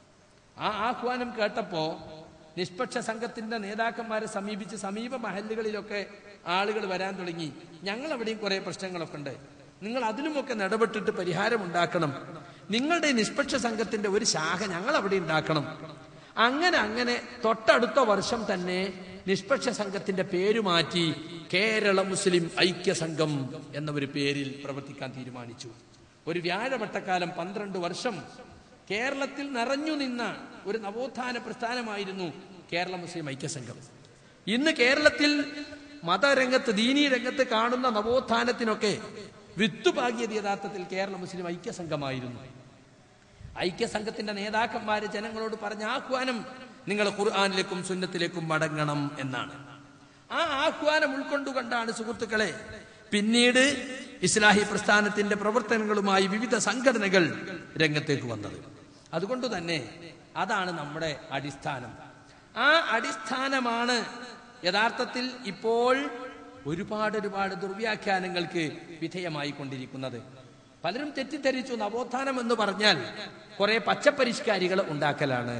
ആ ആഹ്വാനം കേട്ടപ്പോ നിഷ്പക്ഷ സംഘത്തിന്റെ നേതാക്കന്മാരെ സമീപിച്ച് സമീപ മഹല്ലുകളിലൊക്കെ ആളുകൾ വരാൻ തുടങ്ങി ഞങ്ങൾ അവിടെയും കുറെ പ്രശ്നങ്ങളൊക്കെ ഉണ്ട് നിങ്ങൾ അതിലുമൊക്കെ നടപെട്ടിട്ട് പരിഹാരം ഉണ്ടാക്കണം നിങ്ങളുടെ നിഷ്പക്ഷ സംഘത്തിന്റെ ഒരു ശാഖ ഞങ്ങൾ അവിടെ ഉണ്ടാക്കണം അങ്ങനെ അങ്ങനെ തൊട്ടടുത്ത വർഷം തന്നെ നിഷ്പക്ഷ സംഘത്തിന്റെ പേര് മാറ്റി കേരള മുസ്ലിം ഐക്യ സംഘം എന്ന ഒരു പേരിൽ പ്രവർത്തിക്കാൻ തീരുമാനിച്ചു ഒരു വ്യാഴവട്ടക്കാലം പന്ത്രണ്ട് വർഷം കേരളത്തിൽ നിറഞ്ഞു നിന്ന ഒരു നവോത്ഥാന പ്രസ്ഥാനമായിരുന്നു കേരള മുസ്ലിം ഐക്യസംഘം ഇന്ന് കേരളത്തിൽ മതരംഗത്ത് ദീനീ രംഗത്ത് കാണുന്ന നവോത്ഥാനത്തിനൊക്കെ വിത്തുപാകിയത് യഥാർത്ഥത്തിൽ കേരള മുസ്ലിം ഐക്യസംഘമായിരുന്നു ഐക്യസംഘത്തിന്റെ നേതാക്കന്മാര് ജനങ്ങളോട് പറഞ്ഞ ആഹ്വാനം നിങ്ങൾ ഖുർആാനിലേക്കും സുന്നത്തിലേക്കും മടങ്ങണം എന്നാണ് ആ ആഹ്വാനം ഉൾക്കൊണ്ടുകൊണ്ടാണ് സുഹൃത്തുക്കളെ പിന്നീട് ഇസ്ലാഹി പ്രസ്ഥാനത്തിന്റെ പ്രവർത്തനങ്ങളുമായി വിവിധ സംഘടനകൾ രംഗത്തേക്ക് വന്നത് അതുകൊണ്ട് തന്നെ അതാണ് നമ്മുടെ അടിസ്ഥാനം ആ അടിസ്ഥാനമാണ് യഥാർത്ഥത്തിൽ ഇപ്പോൾ ഒരുപാട് ഒരുപാട് ദുർവ്യാഖ്യാനങ്ങൾക്ക് വിധേയമായി കൊണ്ടിരിക്കുന്നത് പലരും തെറ്റിദ്ധരിച്ചു നവോത്ഥാനം എന്ന് പറഞ്ഞാൽ കുറെ പച്ചപ്പരിഷ്കാരികൾ ഉണ്ടാക്കലാണ്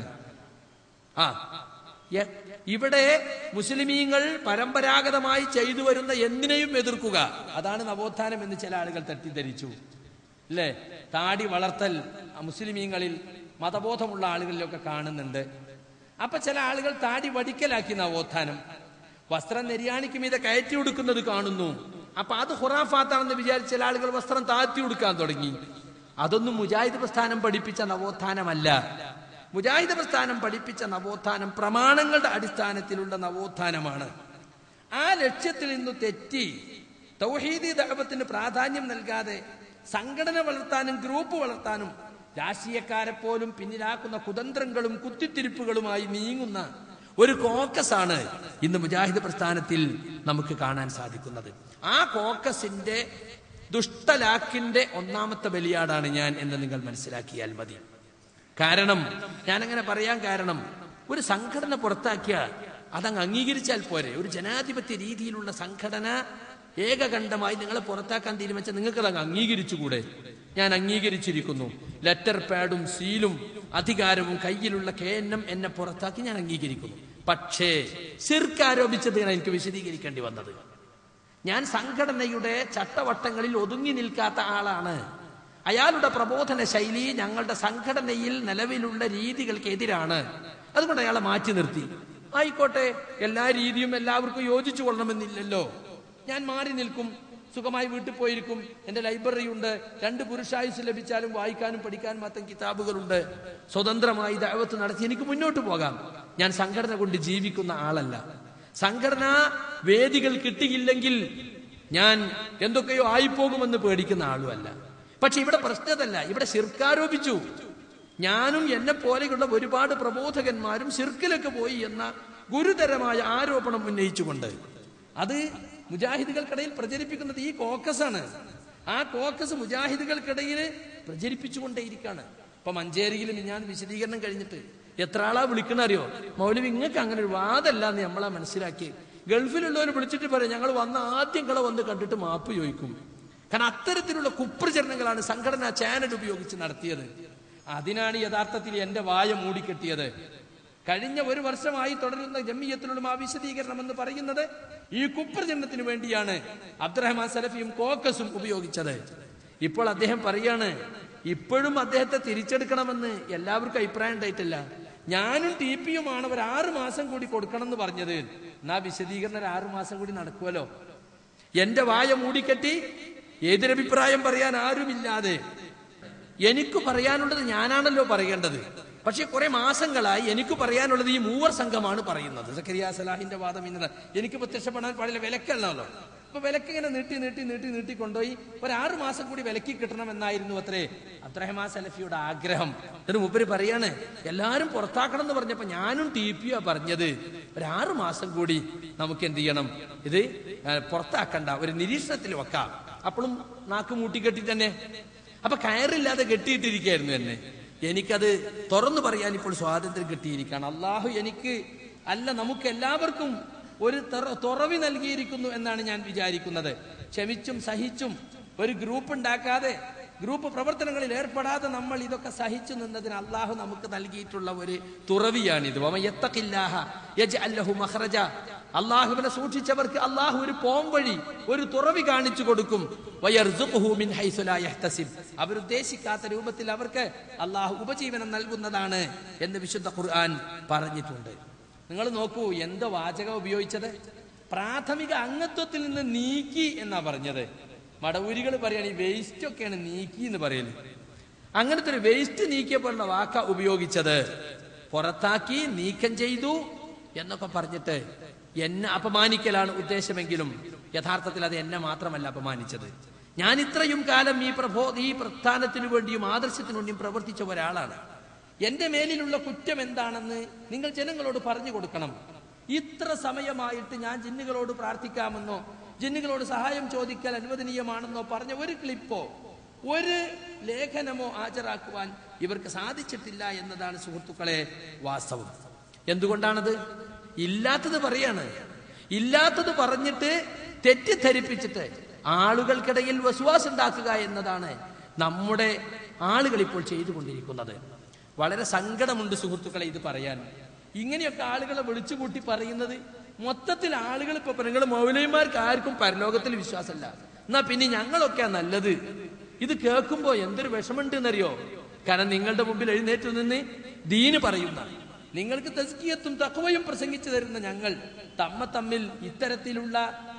ആ യ- ഇവിടെ മുസ്ലിമീങ്ങൾ പരമ്പരാഗതമായി ചെയ്തു വരുന്ന എന്തിനേയും എതിർക്കുക അതാണ് നവോത്ഥാനം എന്ന് ചില ആളുകൾ തെറ്റിദ്ധരിച്ചു അല്ലേ താടി വളർത്തൽ ആ മുസ്ലിമീങ്ങളിൽ മതബോധമുള്ള ആളുകളിലൊക്കെ കാണുന്നുണ്ട് അപ്പൊ ചില ആളുകൾ താടി വടിക്കലാക്കി നവോത്ഥാനം വസ്ത്രം നെരിയാണിക്ക് മീതെ കയറ്റി കൊടുക്കുന്നത് കാണുന്നു അപ്പൊ അത് ഹുറാഫാത്താണെന്ന് വിചാരിച്ച ചില ആളുകൾ വസ്ത്രം താഴ്ത്തി കൊടുക്കാൻ തുടങ്ങി അതൊന്നും മുജാഹിദ് പ്രസ്ഥാനം പഠിപ്പിച്ച നവോത്ഥാനമല്ല മുജാഹിദ് പ്രസ്ഥാനം പഠിപ്പിച്ച നവോത്ഥാനം പ്രമാണങ്ങളുടെ അടിസ്ഥാനത്തിലുള്ള നവോത്ഥാനമാണ് ആ ലക്ഷ്യത്തിൽ നിന്ന് തെറ്റി തൗഹീദി ദഅവത്തിന് പ്രാധാന്യം നൽകാതെ സംഘടന വളർത്താനും ഗ്രൂപ്പ് വളർത്താനും രാഷ്ട്രീയക്കാരെ പോലും പിന്നിലാക്കുന്ന കുതന്ത്രങ്ങളും കുത്തിത്തിരിപ്പുകളുമായി നീങ്ങുന്ന ഒരു കോക്കസ് ആണ് ഇന്ന് മുജാഹിദ് പ്രസ്ഥാനത്തിൽ നമുക്ക് കാണാൻ സാധിക്കുന്നത് ആ കോക്കസിന്റെ ദുഷ്ടലാക്കിന്റെ ഒന്നാമത്തെ ബലിയാടാണ് ഞാൻ എന്ന് നിങ്ങൾ മനസ്സിലാക്കിയാൽ മതി കാരണം ഞാൻ അങ്ങനെ പറയാൻ കാരണം ഒരു സംഘടന പുറത്താക്കിയ അതങ്ങ് അംഗീകരിച്ചാൽ പോരെ ഒരു ജനാധിപത്യ രീതിയിലുള്ള സംഘടന ഏകകണ്ഠമായി നിങ്ങളെ പുറത്താക്കാൻ തീരുമാനിച്ചാൽ നിങ്ങൾക്ക് അതങ്ങ് അംഗീകരിച്ചുകൂടെ ഞാൻ അംഗീകരിച്ചിരിക്കുന്നു ലെറ്റർ പാഡും സീലും അധികാരവും കയ്യിലുള്ള കെ എൻ എം എന്നെ പുറത്താക്കി ഞാൻ അംഗീകരിക്കുന്നു പക്ഷേ സിർക്ക് ആരോപിച്ചതിനാണ് എനിക്ക് വിശദീകരിക്കേണ്ടി വന്നത് ഞാൻ സംഘടനയുടെ ചട്ടവട്ടങ്ങളിൽ ഒതുങ്ങി നിൽക്കാത്ത ആളാണ് അയാളുടെ പ്രബോധന ശൈലി ഞങ്ങളുടെ സംഘടനയിൽ നിലവിലുള്ള രീതികൾക്ക് എതിരാണ് അതുകൊണ്ട് അയാളെ മാറ്റി നിർത്തി ആയിക്കോട്ടെ എല്ലാ രീതിയും എല്ലാവർക്കും യോജിച്ചു കൊള്ളണമെന്നില്ലല്ലോ ഞാൻ മാറി നിൽക്കും സുഖമായി വീട്ടിൽ പോയിരിക്കും എന്റെ ലൈബ്രറി ഉണ്ട് രണ്ട് പുരുഷായുസ് ലഭിച്ചാലും വായിക്കാനും പഠിക്കാനും മാത്രം കിതാബുകളുണ്ട് സ്വതന്ത്രമായി ദൈവത്ത് നടത്തി എനിക്ക് മുന്നോട്ട് പോകാം ഞാൻ സംഘടന കൊണ്ട് ജീവിക്കുന്ന ആളല്ല സംഘടനാ വേദികൾ കിട്ടിയില്ലെങ്കിൽ ഞാൻ എന്തൊക്കെയോ ആയിപ്പോകുമെന്ന് പേടിക്കുന്ന ആളുമല്ല പക്ഷെ ഇവിടെ പ്രശ്നതല്ല ഇവിടെ ശിർക്കാരോപിച്ചു ഞാനും എന്നെ പോലെയുള്ള ഒരുപാട് പ്രബോധകന്മാരും ശിർക്കിലൊക്കെ പോയി എന്ന ഗുരുതരമായ ആരോപണം ഉന്നയിച്ചുകൊണ്ട് അത് മുജാഹിദുകൾക്കിടയിൽ പ്രചരിപ്പിക്കുന്നത് ഈ കോക്കസാണ് ആ കോക്കസ് മുജാഹിദുകൾക്കിടയിൽ പ്രചരിപ്പിച്ചുകൊണ്ടേയിരിക്കാണ് ഇപ്പൊ മഞ്ചേരിയിൽ ഞാൻ വിശദീകരണം കഴിഞ്ഞിട്ട് എത്ര ആളാ വിളിക്കണ അറിയോ മൗലവി ഇങ്ങക്ക് അങ്ങനെ ഒരു വാദമല്ല എന്ന് നമ്മളാ മനസ്സിലാക്കി ഗൾഫിലുള്ളവർ വിളിച്ചിട്ട് പറയും ഞങ്ങൾ വന്ന ആദ്യം കള വന്ന് കണ്ടിട്ട് മാപ്പ് ചോദിക്കും കാരണം അത്തരത്തിലുള്ള കുപ്രചരണങ്ങളാണ് സംഘടനാ ചാനൽ ഉപയോഗിച്ച് നടത്തിയത് അതിനാണ് യഥാർത്ഥത്തിൽ എന്റെ വായ മൂടിക്കെട്ടിയത് കഴിഞ്ഞ ഒരു വർഷമായി തുടരുന്ന ജമ്മിയത്തിലുള്ള ആ വിശദീകരണം എന്ന് പറയുന്നത് ഈ കുപ്രചരണത്തിന് വേണ്ടിയാണ് അബ്ദുറഹ്മാൻ സലഫിയും കോക്കസും ഉപയോഗിച്ചത് ഇപ്പോൾ അദ്ദേഹം പറയാണ് ഇപ്പോഴും അദ്ദേഹത്തെ തിരിച്ചെടുക്കണമെന്ന് എല്ലാവർക്കും അഭിപ്രായം ഉണ്ടായിട്ടില്ല ഞാനും ടി പിയുമാണ് ഒരു ആറ് മാസം കൂടി കൊടുക്കണം എന്ന് പറഞ്ഞത് എന്നാ വിശദീകരണം ഒരു ആറ് മാസം കൂടി നടക്കുമല്ലോ എന്റെ വായ മൂടിക്കെട്ടി എതിരഭിപ്രായം പറയാൻ ആരുമില്ലാതെ എനിക്ക് പറയാനുള്ളത് ഞാനാണല്ലോ പറയേണ്ടത് പക്ഷെ കുറെ മാസങ്ങളായി എനിക്ക് പറയാനുള്ളത് ഈ മൂവർ സംഘമാണ് പറയുന്നത് സക്കരിയ സലാഹിന്റെ വാദം ഇന്നത് എനിക്ക് പ്രത്യക്ഷപ്പെടാൻ പാടില്ല വിലക്കല്ലോ അപ്പൊ വിലക്ക് ഇങ്ങനെ നീട്ടി നീട്ടി നീട്ടി നീട്ടി കൊണ്ടുപോയി ഒരു ആറ് മാസം കൂടി വിലക്കി കിട്ടണം എന്നായിരുന്നു അത്രേ അബ്ദുറഹ്മാൻ സലഫിയുടെ ആഗ്രഹം എന്നിട്ട് മുപ്പര് പറയാണ് എല്ലാരും പുറത്താക്കണം എന്ന് പറഞ്ഞപ്പോ ഞാനും ടി പിയാ പറഞ്ഞത് ഒരു ആറ് മാസം കൂടി നമുക്ക് എന്ത് ചെയ്യണം ഇത് ആ, പുറത്താക്കണ്ട ഒരു നിരീക്ഷണത്തിൽ വെക്കാം അപ്പോഴും നാക്ക് മൂട്ടിക്കെട്ടി തന്നെ അപ്പൊ കയറില്ലാതെ കെട്ടിയിട്ടിരിക്കുകയായിരുന്നു എന്നെ എനിക്കത് തുറന്നു പറയാൻ ഇപ്പോൾ സ്വാതന്ത്ര്യം കിട്ടിയിരിക്കുകയാണ് അള്ളാഹു എനിക്ക് അല്ല നമുക്ക് എല്ലാവർക്കും ഒരു തുറ- തുറവി നൽകിയിരിക്കുന്നു എന്നാണ് ഞാൻ വിചാരിക്കുന്നത് ക്ഷമിച്ചും സഹിച്ചും ഒരു ഗ്രൂപ്പ് ഉണ്ടാക്കാതെ ഗ്രൂപ്പ് പ്രവർത്തനങ്ങളിൽ ഏർപ്പെടാതെ നമ്മൾ ഇതൊക്കെ സഹിച്ചു നിന്നതിന് അള്ളാഹു നമുക്ക് നൽകിയിട്ടുള്ള ഒരു തുറവിയാണിത് വമൻ യത്തഖില്ലാഹ യജ്അൽ ലഹു മഖ്റജ അള്ളാഹുവിനെ സൂക്ഷിച്ചവർക്ക് അള്ളാഹു ഒരു പോംവഴി ഒരു തുറവി കാണിച്ചു കൊടുക്കും വയർസുഖുഹു മിൻ ഹൈസു ലാ യഹ്തസിബ് അവരുദ്ദേശിക്കാത്ത രൂപത്തിൽ അവർക്ക് അള്ളാഹു ഉപജീവനം നൽകുന്നതാണ് എന്ന് വിശുദ്ധ ഖുർആൻ പറഞ്ഞിട്ടുണ്ട് നിങ്ങൾ നോക്കൂ എന്ത് വാചകം ഉപയോഗിച്ചത് പ്രാഥമിക അംഗത്വത്തിൽ നിന്ന് നീക്കി എന്നാ പറഞ്ഞത് മടവൂരികൾ പറയാണ് ഈ വേസ്റ്റ് ഒക്കെയാണ് നീക്കി എന്ന് പറയല് അങ്ങനത്തെ ഒരു വേസ്റ്റ് നീക്കിയപ്പോഴുള്ള വാക്ക ഉപയോഗിച്ചത് പുറത്താക്കി നീക്കം ചെയ്തു എന്നൊക്കെ പറഞ്ഞിട്ട് എന്നെ അപമാനിക്കലാണ് ഉദ്ദേശമെങ്കിലും യഥാർത്ഥത്തിൽ അത് എന്നെ മാത്രമല്ല അപമാനിച്ചത് ഞാൻ ഇത്രയും കാലം ഈ പ്രബോ ഈ പ്രസ്ഥാനത്തിനു വേണ്ടിയും ആദർശത്തിനു വേണ്ടിയും പ്രവർത്തിച്ച ഒരാളാണ് എന്റെ മേലിലുള്ള കുറ്റം എന്താണെന്ന് നിങ്ങൾ ജനങ്ങളോട് പറഞ്ഞു കൊടുക്കണം ഇത്ര സമയമായിട്ട് ഞാൻ ജിന്നുകളോട് പ്രാർത്ഥിക്കാമെന്നോ ജിന്നുകളോട് സഹായം ചോദിക്കൽ അനുവദനീയമാണെന്നോ പറഞ്ഞ ഒരു ക്ലിപ്പോ ഒരു ലേഖനമോ ഹാജരാക്കുവാൻ ഇവർക്ക് സാധിച്ചിട്ടില്ല എന്നതാണ് സുഹൃത്തുക്കളെ വാസ്തവം എന്തുകൊണ്ടാണത് ഇല്ലാത്തത് പറയാണ് ഇല്ലാത്തത് പറഞ്ഞിട്ട് തെറ്റിദ്ധരിപ്പിച്ചിട്ട് ആളുകൾക്കിടയിൽ വസുവാസം ഉണ്ടാക്കുക എന്നതാണ് നമ്മുടെ ആളുകൾ ഇപ്പോൾ ചെയ്തുകൊണ്ടിരിക്കുന്നത് വളരെ സങ്കടമുണ്ട് സുഹൃത്തുക്കളെ ഇത് പറയാൻ ഇങ്ങനെയൊക്കെ ആളുകളെ വിളിച്ചു കൂട്ടി പറയുന്നത് മൊത്തത്തിൽ ആളുകൾ ഇപ്പൊ നിങ്ങൾ മൗലൈമാർക്ക് ആർക്കും പരലോകത്തിൽ വിശ്വാസമല്ല എന്നാ പിന്നെ ഞങ്ങളൊക്കെയാ നല്ലത് ഇത് കേൾക്കുമ്പോ എന്തൊരു വിഷമുണ്ട് എന്നറിയോ കാരണം നിങ്ങളുടെ മുമ്പിൽ എഴുന്നേറ്റ് നിന്ന് ദീന് പറയുന്ന നിങ്ങൾക്ക് തസ്കിയത്തും തക്കവയും പ്രസംഗിച്ചു തരുന്ന ഞങ്ങൾ തമ്മ തമ്മിൽ ഇത്തരത്തിലുള്ള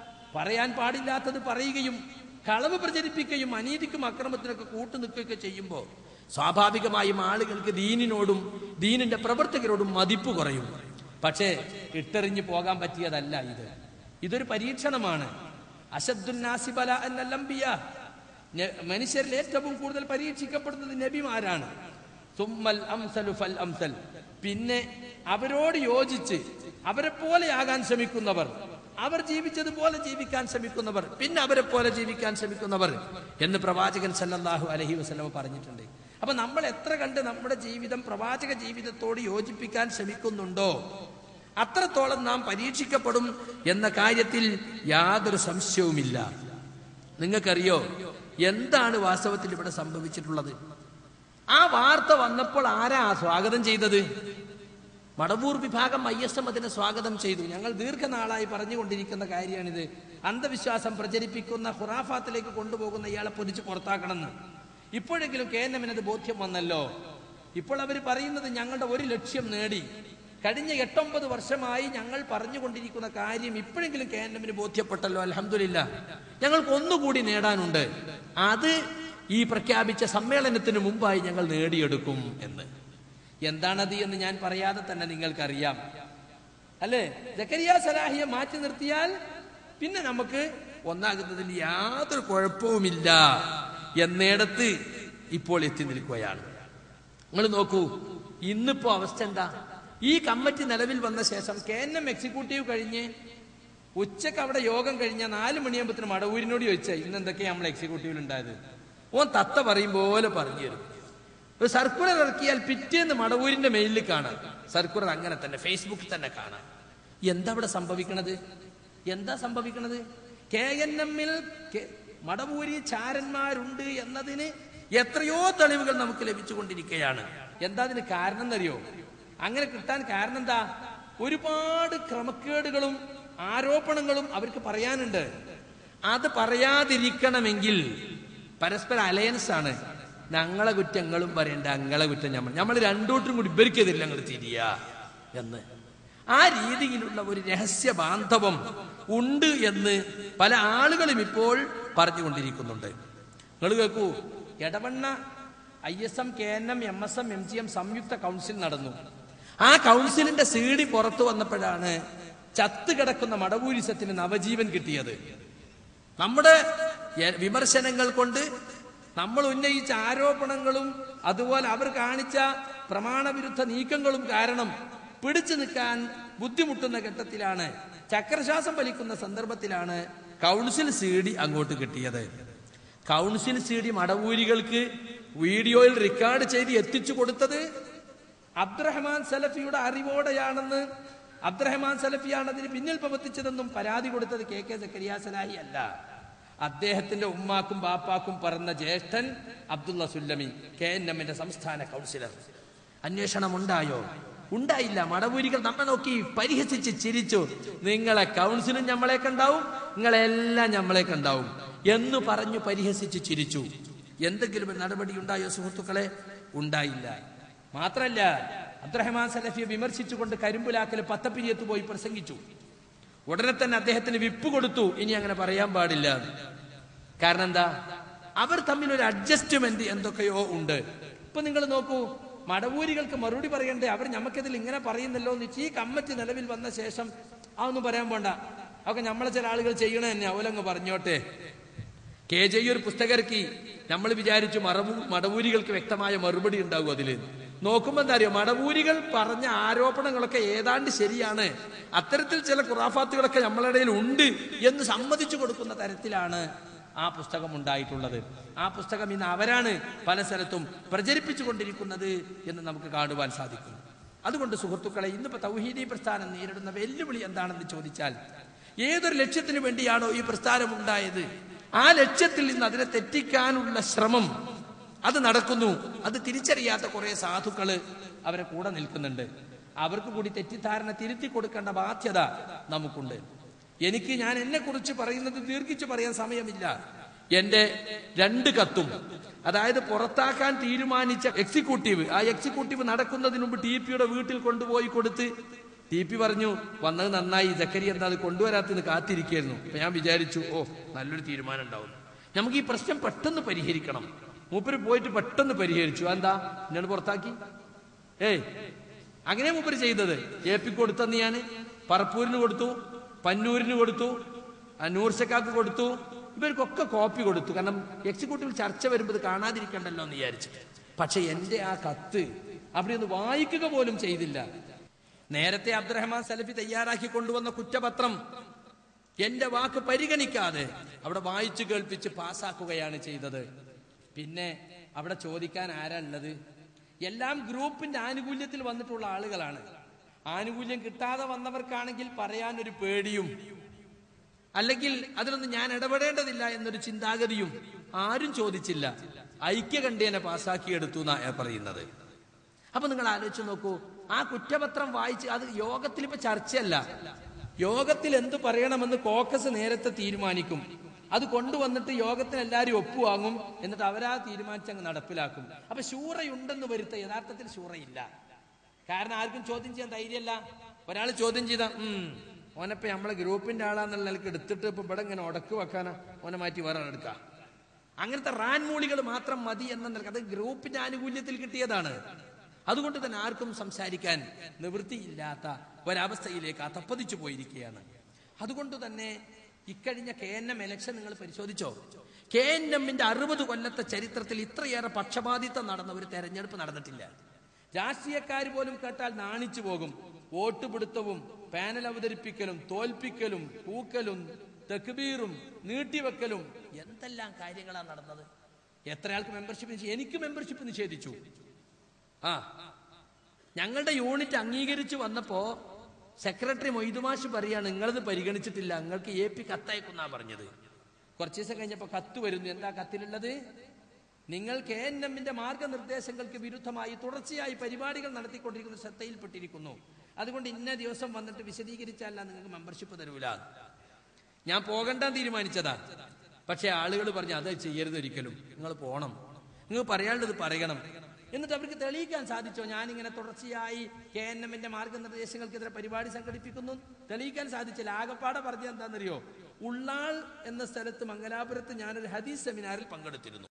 പറയാൻ പാടില്ലാത്തത് പറയുകയും കളവ് പ്രചരിപ്പിക്കുകയും അനീതിക്കും അക്രമത്തിനൊക്കെ കൂട്ടുനിൽക്കുകയൊക്കെ ചെയ്യുമ്പോൾ സ്വാഭാവികമായും ആളുകൾക്ക് ദീനിനോടും ദീനിന്റെ പ്രവർത്തകരോടും മതിപ്പ് കുറയും പക്ഷേ ഇട്ടെറിഞ്ഞു പോകാൻ പറ്റിയതല്ല ഇത് ഇതൊരു പരീക്ഷണമാണ് അശദ്ദുന്നാസിബല എന്നല്ലംബിയ മനുഷ്യരിൽ ഏറ്റവും കൂടുതൽ പരീക്ഷിക്കപ്പെടുന്നത് നബിമാരാണ് തുമ്മൽ അംസലു ഫൽ അംസൽ പിന്നെ അവരോട് യോജിച്ച് അവരെ പോലെയാകാൻ ശ്രമിക്കുന്നവർ അവർ ജീവിച്ചതുപോലെ ജീവിക്കാൻ ശ്രമിക്കുന്നവർ പിന്നെ അവരെ പോലെ ജീവിക്കാൻ ശ്രമിക്കുന്നവർ എന്ന് പ്രവാചകൻ സല്ലല്ലാഹു അലഹി വസ്ലമ പറഞ്ഞിട്ടുണ്ട് അപ്പൊ നമ്മൾ എത്ര കണ്ട് നമ്മുടെ ജീവിതം പ്രവാചക ജീവിതത്തോട് യോജിപ്പിക്കാൻ ശ്രമിക്കുന്നുണ്ടോ അത്രത്തോളം നാം പരീക്ഷിക്കപ്പെടും എന്ന കാര്യത്തിൽ യാതൊരു സംശയവുമില്ല നിങ്ങൾക്കറിയോ എന്താണ് വാസ്തവത്തിൽ ഇവിടെ സംഭവിച്ചിട്ടുള്ളത് ആ വാർത്ത വന്നപ്പോൾ ആരാ സ്വാഗതം ചെയ്തത് മടവൂർ വിഭാഗം ഐ എസ് എം അതിനെ സ്വാഗതം ചെയ്തു ഞങ്ങൾ ദീർഘനാളായി പറഞ്ഞുകൊണ്ടിരിക്കുന്ന കാര്യമാണിത് അന്ധവിശ്വാസം പ്രചരിപ്പിക്കുന്ന ഖുറാഫാത്തിലേക്ക് കൊണ്ടുപോകുന്ന ഇയാളെ പൊതിച്ച് പുറത്താക്കണമെന്ന് ഇപ്പോഴെങ്കിലും കെ എൻ എമ്മിനത് ബോധ്യം വന്നല്ലോ ഇപ്പോൾ അവർ പറയുന്നത് ഞങ്ങളുടെ ഒരു ലക്ഷ്യം നേടി കഴിഞ്ഞ എട്ടൊമ്പത് വർഷമായി ഞങ്ങൾ പറഞ്ഞുകൊണ്ടിരിക്കുന്ന കാര്യം ഇപ്പോഴെങ്കിലും കെ എൻ എമ്മിന് ബോധ്യപ്പെട്ടല്ലോ അലഹമില്ല ഞങ്ങൾക്ക് ഒന്നുകൂടി നേടാനുണ്ട് അത് ഈ പ്രഖ്യാപിച്ച സമ്മേളനത്തിന് മുമ്പായി ഞങ്ങൾ നേടിയെടുക്കും എന്ന് എന്താണത് എന്ന് ഞാൻ പറയാതെ തന്നെ നിങ്ങൾക്കറിയാം അല്ലേ ജക്കരിയ സലാഹിയെ മാറ്റി നിർത്തിയാൽ പിന്നെ നമുക്ക് ഒന്നാകുന്നതിൽ യാതൊരു കുഴപ്പവുമില്ല എന്നിടത്ത് ഇപ്പോൾ എത്തി നിൽക്കുകയാണ് നിങ്ങൾ നോക്കൂ ഇന്നിപ്പോ അവസ്ഥ എന്താ ഈ കമ്മിറ്റി നിലവിൽ വന്ന ശേഷം കെ എൻ എം എക്സിക്യൂട്ടീവ് കഴിഞ്ഞ് ഉച്ചക്ക് അവിടെ യോഗം കഴിഞ്ഞ നാല് മണിയാകുമ്പത്തിന് മടവൂരിനോട് ചോദിച്ചാൽ ഇന്ന് എന്തൊക്കെയാ നമ്മൾ എക്സിക്യൂട്ടീവിൽ ഉണ്ടായത് ഓൻ തത്ത പറയും പോലെ പറഞ്ഞു തരും ഒരു സർക്കുലർ ഇറക്കിയാൽ പിറ്റേന്ന് മടവൂരിന്റെ മെയിലിൽ കാണാം സർക്കുലർ അങ്ങനെ തന്നെ ഫേസ്ബുക്കിൽ തന്നെ കാണാം എന്താ ഇവിടെ സംഭവിക്കണത് എന്താ സംഭവിക്കണത് കെ എൻ എമ്മിൽ മടവൂരി ചാരന്മാരുണ്ട് എന്നതിന് എത്രയോ തെളിവുകൾ നമുക്ക് ലഭിച്ചുകൊണ്ടിരിക്കുകയാണ് എന്താ അതിന് കാരണം എന്നറിയോ അങ്ങനെ കിട്ടാൻ കാരണം എന്താ ഒരുപാട് ക്രമക്കേടുകളും ആരോപണങ്ങളും അവർക്ക് പറയാനുണ്ട് അത് പറയാതിരിക്കണമെങ്കിൽ പരസ്പര അലയൻസ് ആണ് ഞങ്ങളെ കുറ്റങ്ങളും പറയണ്ട അങ്ങളെ കുറ്റം നമ്മൾ നമ്മൾ രണ്ടൂട്ടും കൂടി ഇവർക്കെതിരില്ല അങ്ങോട്ട് തിരിയ എന്ന് ആ രീതിയിലുള്ള ഒരു രഹസ്യ ബാന്ധവം ഉണ്ട് എന്ന് പല ആളുകളും ഇപ്പോൾ പറഞ്ഞുകൊണ്ടിരിക്കുന്നുണ്ട് നിങ്ങൾ കേൾക്കൂ Edavanna I S M K N M M S M M G M സംയുക്ത കൗൺസിൽ നടന്നു ആ കൗൺസിലിന്റെ സീഡി പുറത്തു വന്നപ്പോഴാണ് ചത്ത് കിടക്കുന്ന മടവൂരിസത്തിന് നവജീവൻ കിട്ടിയത് നമ്മുടെ എ- വിമർശനങ്ങൾ കൊണ്ട് നമ്മൾ ഉന്നയിച്ച ആരോപണങ്ങളും അതുപോലെ അവർ കാണിച്ച പ്രമാണവിരുദ്ധ നീക്കങ്ങളും കാരണം പിടിച്ചു നിൽക്കാൻ ബുദ്ധിമുട്ടുന്ന ഘട്ടത്തിലാണ് ചക്രശ്വാസം വലിക്കുന്ന സന്ദർഭത്തിലാണ് കൗൺസിൽ സി ഡി അങ്ങോട്ട് കിട്ടിയത് കൗൺസിൽ സി ഡി മടവൂരികൾക്ക് വീഡിയോയിൽ റെക്കോർഡ് ചെയ്ത് എത്തിച്ചു കൊടുത്തത് അബ്ദുറഹ്മാൻ സലഫിയുടെ അറിവോടെയാണെന്ന് അബ്ദുറഹ്മാൻ സലഫിയാണ് അതിന് പിന്നിൽ പ്രവർത്തിച്ചതെന്നും പരാതി കൊടുത്തത് കെ കെ സക്കരിയ സലാഹി അല്ല അദ്ദേഹത്തിന്റെ ഉമ്മാക്കും ബാപ്പാക്കും പറഞ്ഞ ജ്യേഷ്ഠൻ അബ്ദുള്ള സുല്ലമി കെ എൻ എമ്മിന്റെ സംസ്ഥാന കൗൺസിലർ അന്വേഷണം ഉണ്ടായോ ഉണ്ടായില്ല മടവൂരികൾ നമ്മെ നോക്കി പരിഹസിച്ച് ചിരിച്ചു നിങ്ങളെ കൗൺസിലും നമ്മളെ കണ്ടാവും നിങ്ങളെല്ലാം നമ്മളെ കണ്ടാവും എന്ന് പറഞ്ഞു പരിഹസിച്ച് ചിരിച്ചു എന്തെങ്കിലും ഒരു നടപടി ഉണ്ടായോ സുഹൃത്തുക്കളെ ഉണ്ടായില്ല മാത്രല്ല അബ്ദുറഹ്മാൻ സലഫിയെ വിമർശിച്ചുകൊണ്ട് കരിമ്പുലാക്കൽ പത്തപ്പിരിയത്ത് പോയി പ്രസംഗിച്ചു ഉടനെ തന്നെ അദ്ദേഹത്തിന് വിപ്പ് കൊടുത്തു ഇനി അങ്ങനെ പറയാൻ പാടില്ല എന്ന്. കാരണം എന്താ അവർ തമ്മിൽ ഒരു അഡ്ജസ്റ്റ്മെന്റ് എന്തൊക്കെയോ ഉണ്ട് ഇപ്പൊ നിങ്ങൾ നോക്കൂ മടവൂരികൾക്ക് മറുപടി പറയണ്ടേ അവർ ഞമ്മക്കിതിൽ ഇങ്ങനെ പറയുന്നല്ലോ എന്ന് വെച്ച് ഈ കമ്മിറ്റി നിലവിൽ വന്ന ശേഷം അതൊന്നും പറയാൻ പോണ്ട അതൊക്കെ നമ്മളെ ചില ആളുകൾ ചെയ്യണ തന്നെ അവലങ്ങ് പറഞ്ഞോട്ടെ കെ ജെ ഒരു പുസ്തകർക്ക് നമ്മൾ വിചാരിച്ചു മറവൂ മടവൂരികൾക്ക് വ്യക്തമായ മറുപടി ഉണ്ടാകും അതിൽ നോക്കുമ്പോ എന്താ അറിയോ മടവൂരികൾ പറഞ്ഞ ആരോപണങ്ങളൊക്കെ ഏതാണ്ട് ശരിയാണ് അത്തരത്തിൽ ചില ഖുറാഫാത്തുകളൊക്കെ നമ്മളുടെ ഇടയിൽ ഉണ്ട് എന്ന് സമ്മതിച്ചു കൊടുക്കുന്ന തരത്തിലാണ് ആ പുസ്തകം ഉണ്ടായിട്ടുള്ളത് ആ പുസ്തകം ഇന്ന് അവരാണ് പല സ്ഥലത്തും പ്രചരിപ്പിച്ചു കൊണ്ടിരിക്കുന്നത് എന്ന് നമുക്ക് കാണുവാൻ സാധിക്കും അതുകൊണ്ട് സുഹൃത്തുക്കളെ ഇന്നിപ്പോ തൗഹീദി പ്രസ്ഥാനം നേരിടുന്ന വെല്ലുവിളി എന്താണെന്ന് ചോദിച്ചാൽ ഏതൊരു ലക്ഷ്യത്തിന് വേണ്ടിയാണോ ഈ പ്രസ്ഥാനം ഉണ്ടായത് ആ ലക്ഷ്യത്തിൽ നിന്ന് അതിനെ തെറ്റിക്കാനുള്ള ശ്രമം അത് നടക്കുന്നു അത് തിരിച്ചറിയാത്ത കുറെ സാധുക്കള് അവരെ കൂടെ നിൽക്കുന്നുണ്ട് അവർക്ക് കൂടി തെറ്റിദ്ധാരണ തിരുത്തി കൊടുക്കേണ്ട ബാധ്യത നമുക്കുണ്ട് എനിക്ക് ഞാൻ എന്നെ കുറിച്ച് പറയുന്നത് ദീർഘിച്ചു പറയാൻ സമയമില്ല എന്റെ രണ്ട് കത്തും അതായത് പുറത്താക്കാൻ തീരുമാനിച്ച എക്സിക്യൂട്ടീവ് ആ എക്സിക്യൂട്ടീവ് നടക്കുന്നതിന് മുമ്പ് ടി പിയുടെ വീട്ടിൽ കൊണ്ടുപോയി കൊടുത്ത് ടി പി പറഞ്ഞു വന്നത് നന്നായി ജക്കരി എന്താ അത് കൊണ്ടുവരാത്തത് കാത്തിരിക്കായിരുന്നു അപ്പൊ ഞാൻ വിചാരിച്ചു ഓ നല്ലൊരു തീരുമാനം ഉണ്ടാവും നമുക്ക് ഈ പ്രശ്നം പെട്ടെന്ന് പരിഹരിക്കണം മൂപ്പര് പോയിട്ട് പെട്ടെന്ന് പരിഹരിച്ചു എന്താ ഞാൻ പുറത്താക്കി ഏയ് അങ്ങനെ മൂപ്പര് ചെയ്തത് എ പി കൊടുത്തെന്ന് ഞാൻ പറപ്പൂരിന് കൊടുത്തു പന്നൂരിന് കൊടുത്തു ആ നൂർശക്കാക്ക് കൊടുത്തു ഇവർക്കൊക്കെ കോപ്പി കൊടുത്തു കാരണം എക്സിക്യൂട്ടീവ് ചർച്ച വരുമ്പോൾ ഇത് കാണാതിരിക്കണ്ടല്ലോ എന്ന് വിചാരിച്ചു പക്ഷെ എന്റെ ആ കത്ത് അവിടെ ഒന്ന് വായിക്കുക പോലും ചെയ്തില്ല നേരത്തെ അബ്ദുറഹ്മാൻ സലഫി തയ്യാറാക്കി കൊണ്ടുവന്ന കുറ്റപത്രം എന്റെ വാക്ക് പരിഗണിക്കാതെ അവിടെ വായിച്ചു കേൾപ്പിച്ച് പാസ്സാക്കുകയാണ് ചെയ്തത് പിന്നെ അവിടെ ചോദിക്കാൻ ആരാ ഉള്ളത് എല്ലാം ഗ്രൂപ്പിന്റെ ആനുകൂല്യത്തിൽ വന്നിട്ടുള്ള ആളുകളാണ് ആനുകൂല്യം കിട്ടാതെ വന്നവർക്കാണെങ്കിൽ പറയാനൊരു പേടിയും അല്ലെങ്കിൽ അതിലൊന്നും ഞാൻ ഇടപെടേണ്ടതില്ല എന്നൊരു ചിന്താഗതിയും ആരും ചോദിച്ചില്ല ഐക്യകണ്ഠേന പാസ്സാക്കിയെടുത്തു എന്നാ പറയുന്നത് അപ്പൊ നിങ്ങൾ ആലോചിച്ച് നോക്കൂ ആ കുറ്റപത്രം വായിച്ച് അത് യോഗത്തിൽ ഇപ്പൊ ചർച്ചയല്ല യോഗത്തിൽ എന്ത് പറയണമെന്ന് കോക്കസ് നേരത്തെ തീരുമാനിക്കും അത് കൊണ്ടുവന്നിട്ട് യോഗത്തിന് എല്ലാവരും ഒപ്പുവാങ്ങും എന്നിട്ട് അവരാ തീരുമാനിച്ച് അങ്ങ് നടപ്പിലാക്കും അപ്പൊ ശൂറയുണ്ടെന്ന് വരുത്ത യഥാർത്ഥത്തിൽ ശൂറയില്ല കാരണം ആർക്കും ചോദ്യം ചെയ്യാൻ ധൈര്യമല്ല ഒരാൾ ചോദ്യം ചെയ്ത ഉം ഓനപ്പ നമ്മളെ ഗ്രൂപ്പിന്റെ ആളാന്നുള്ള നിലക്ക് എടുത്തിട്ട് ഇപ്പൊ ഇവിടെ ഇങ്ങനെ ഉടക്ക് വെക്കാനാ ഓനെ മാറ്റി വേറെ എടുക്കാം അങ്ങനത്തെ റാൻമൂളികൾ മാത്രം മതി എന്ന നിലക്ക് അത് ഗ്രൂപ്പിന്റെ ആനുകൂല്യത്തിൽ കിട്ടിയതാണ് അതുകൊണ്ട് തന്നെ ആർക്കും സംസാരിക്കാൻ നിവൃത്തിയില്ലാത്ത ഒരവസ്ഥയിലേക്ക് അതപ്പതിച്ചു പോയിരിക്കുകയാണ് അതുകൊണ്ട് തന്നെ ഇക്കഴിഞ്ഞ കെ എൻ എം ഇലക്ഷൻ നിങ്ങൾ പരിശോധിച്ചോ കെ എൻ എമ്മിന്റെ അറുപത് കൊല്ലത്തെ ചരിത്രത്തിൽ ഇത്രയേറെ പക്ഷപാതിത്വം നടന്ന ഒരു തെരഞ്ഞെടുപ്പ് നടന്നിട്ടില്ല രാഷ്ട്രീയക്കാർ പോലും കേട്ടാൽ നാണിച്ചു പോകും വോട്ട് പിടുത്തവും പാനൽ അവതരിപ്പിക്കലും തോൽപ്പിക്കലും പൂക്കലും തെക്കുബീറും നീട്ടിവെക്കലും എന്തെല്ലാം കാര്യങ്ങളാണ് നടന്നത് എത്ര ആൾക്ക് മെമ്പർഷിപ്പ് നിഷേ- എനിക്ക് മെമ്പർഷിപ്പ് നിഷേധിച്ചു ആ ഞങ്ങളുടെ യൂണിറ്റ് അംഗീകരിച്ചു വന്നപ്പോ സെക്രട്ടറി മൊയ്തുമാഷ് പറയാണ് നിങ്ങളത് പരിഗണിച്ചിട്ടില്ല നിങ്ങൾക്ക് എ പി കത്തയക്കുന്നാ പറഞ്ഞത് കുറച്ച് ദിവസം കഴിഞ്ഞപ്പോ കത്ത് വരുന്നു എന്താ കത്തിലുള്ളത് നിങ്ങൾ കെ എൻ എമ്മിന്റെ മാർഗനിർദ്ദേശങ്ങൾക്ക് വിരുദ്ധമായി തുടർച്ചയായി പരിപാടികൾ നടത്തിക്കൊണ്ടിരിക്കുന്ന ശ്രദ്ധയിൽപ്പെട്ടിരിക്കുന്നു അതുകൊണ്ട് ഇന്ന ദിവസം വന്നിട്ട് വിശദീകരിച്ചാലല്ല നിങ്ങൾക്ക് മെമ്പർഷിപ്പ് തരൂല ഞാൻ പോകണ്ടെന്ന് തീരുമാനിച്ചതാ പക്ഷെ ആളുകൾ പറഞ്ഞു അത് ചെയ്യരുത് ഒരിക്കലും നിങ്ങൾ പോണം നിങ്ങൾ പറയാനുള്ളത് പറയണം എന്നിട്ട് അവർക്ക് തെളിയിക്കാൻ സാധിച്ചോ ഞാനിങ്ങനെ തുടർച്ചയായി കെ എൻ എമ്മിന്റെ മാർഗനിർദ്ദേശങ്ങൾക്കെതിരെ പരിപാടി സംഘടിപ്പിക്കുന്നു തെളിയിക്കാൻ സാധിച്ചില്ല ആകപ്പാടെ പറഞ്ഞത് എന്താണെന്നറിയോ ഉള്ളാൾ എന്ന സ്ഥലത്ത് മംഗലാപുരത്ത് ഞാനൊരു ഹദീസ് സെമിനാറിൽ പങ്കെടുത്തിരുന്നു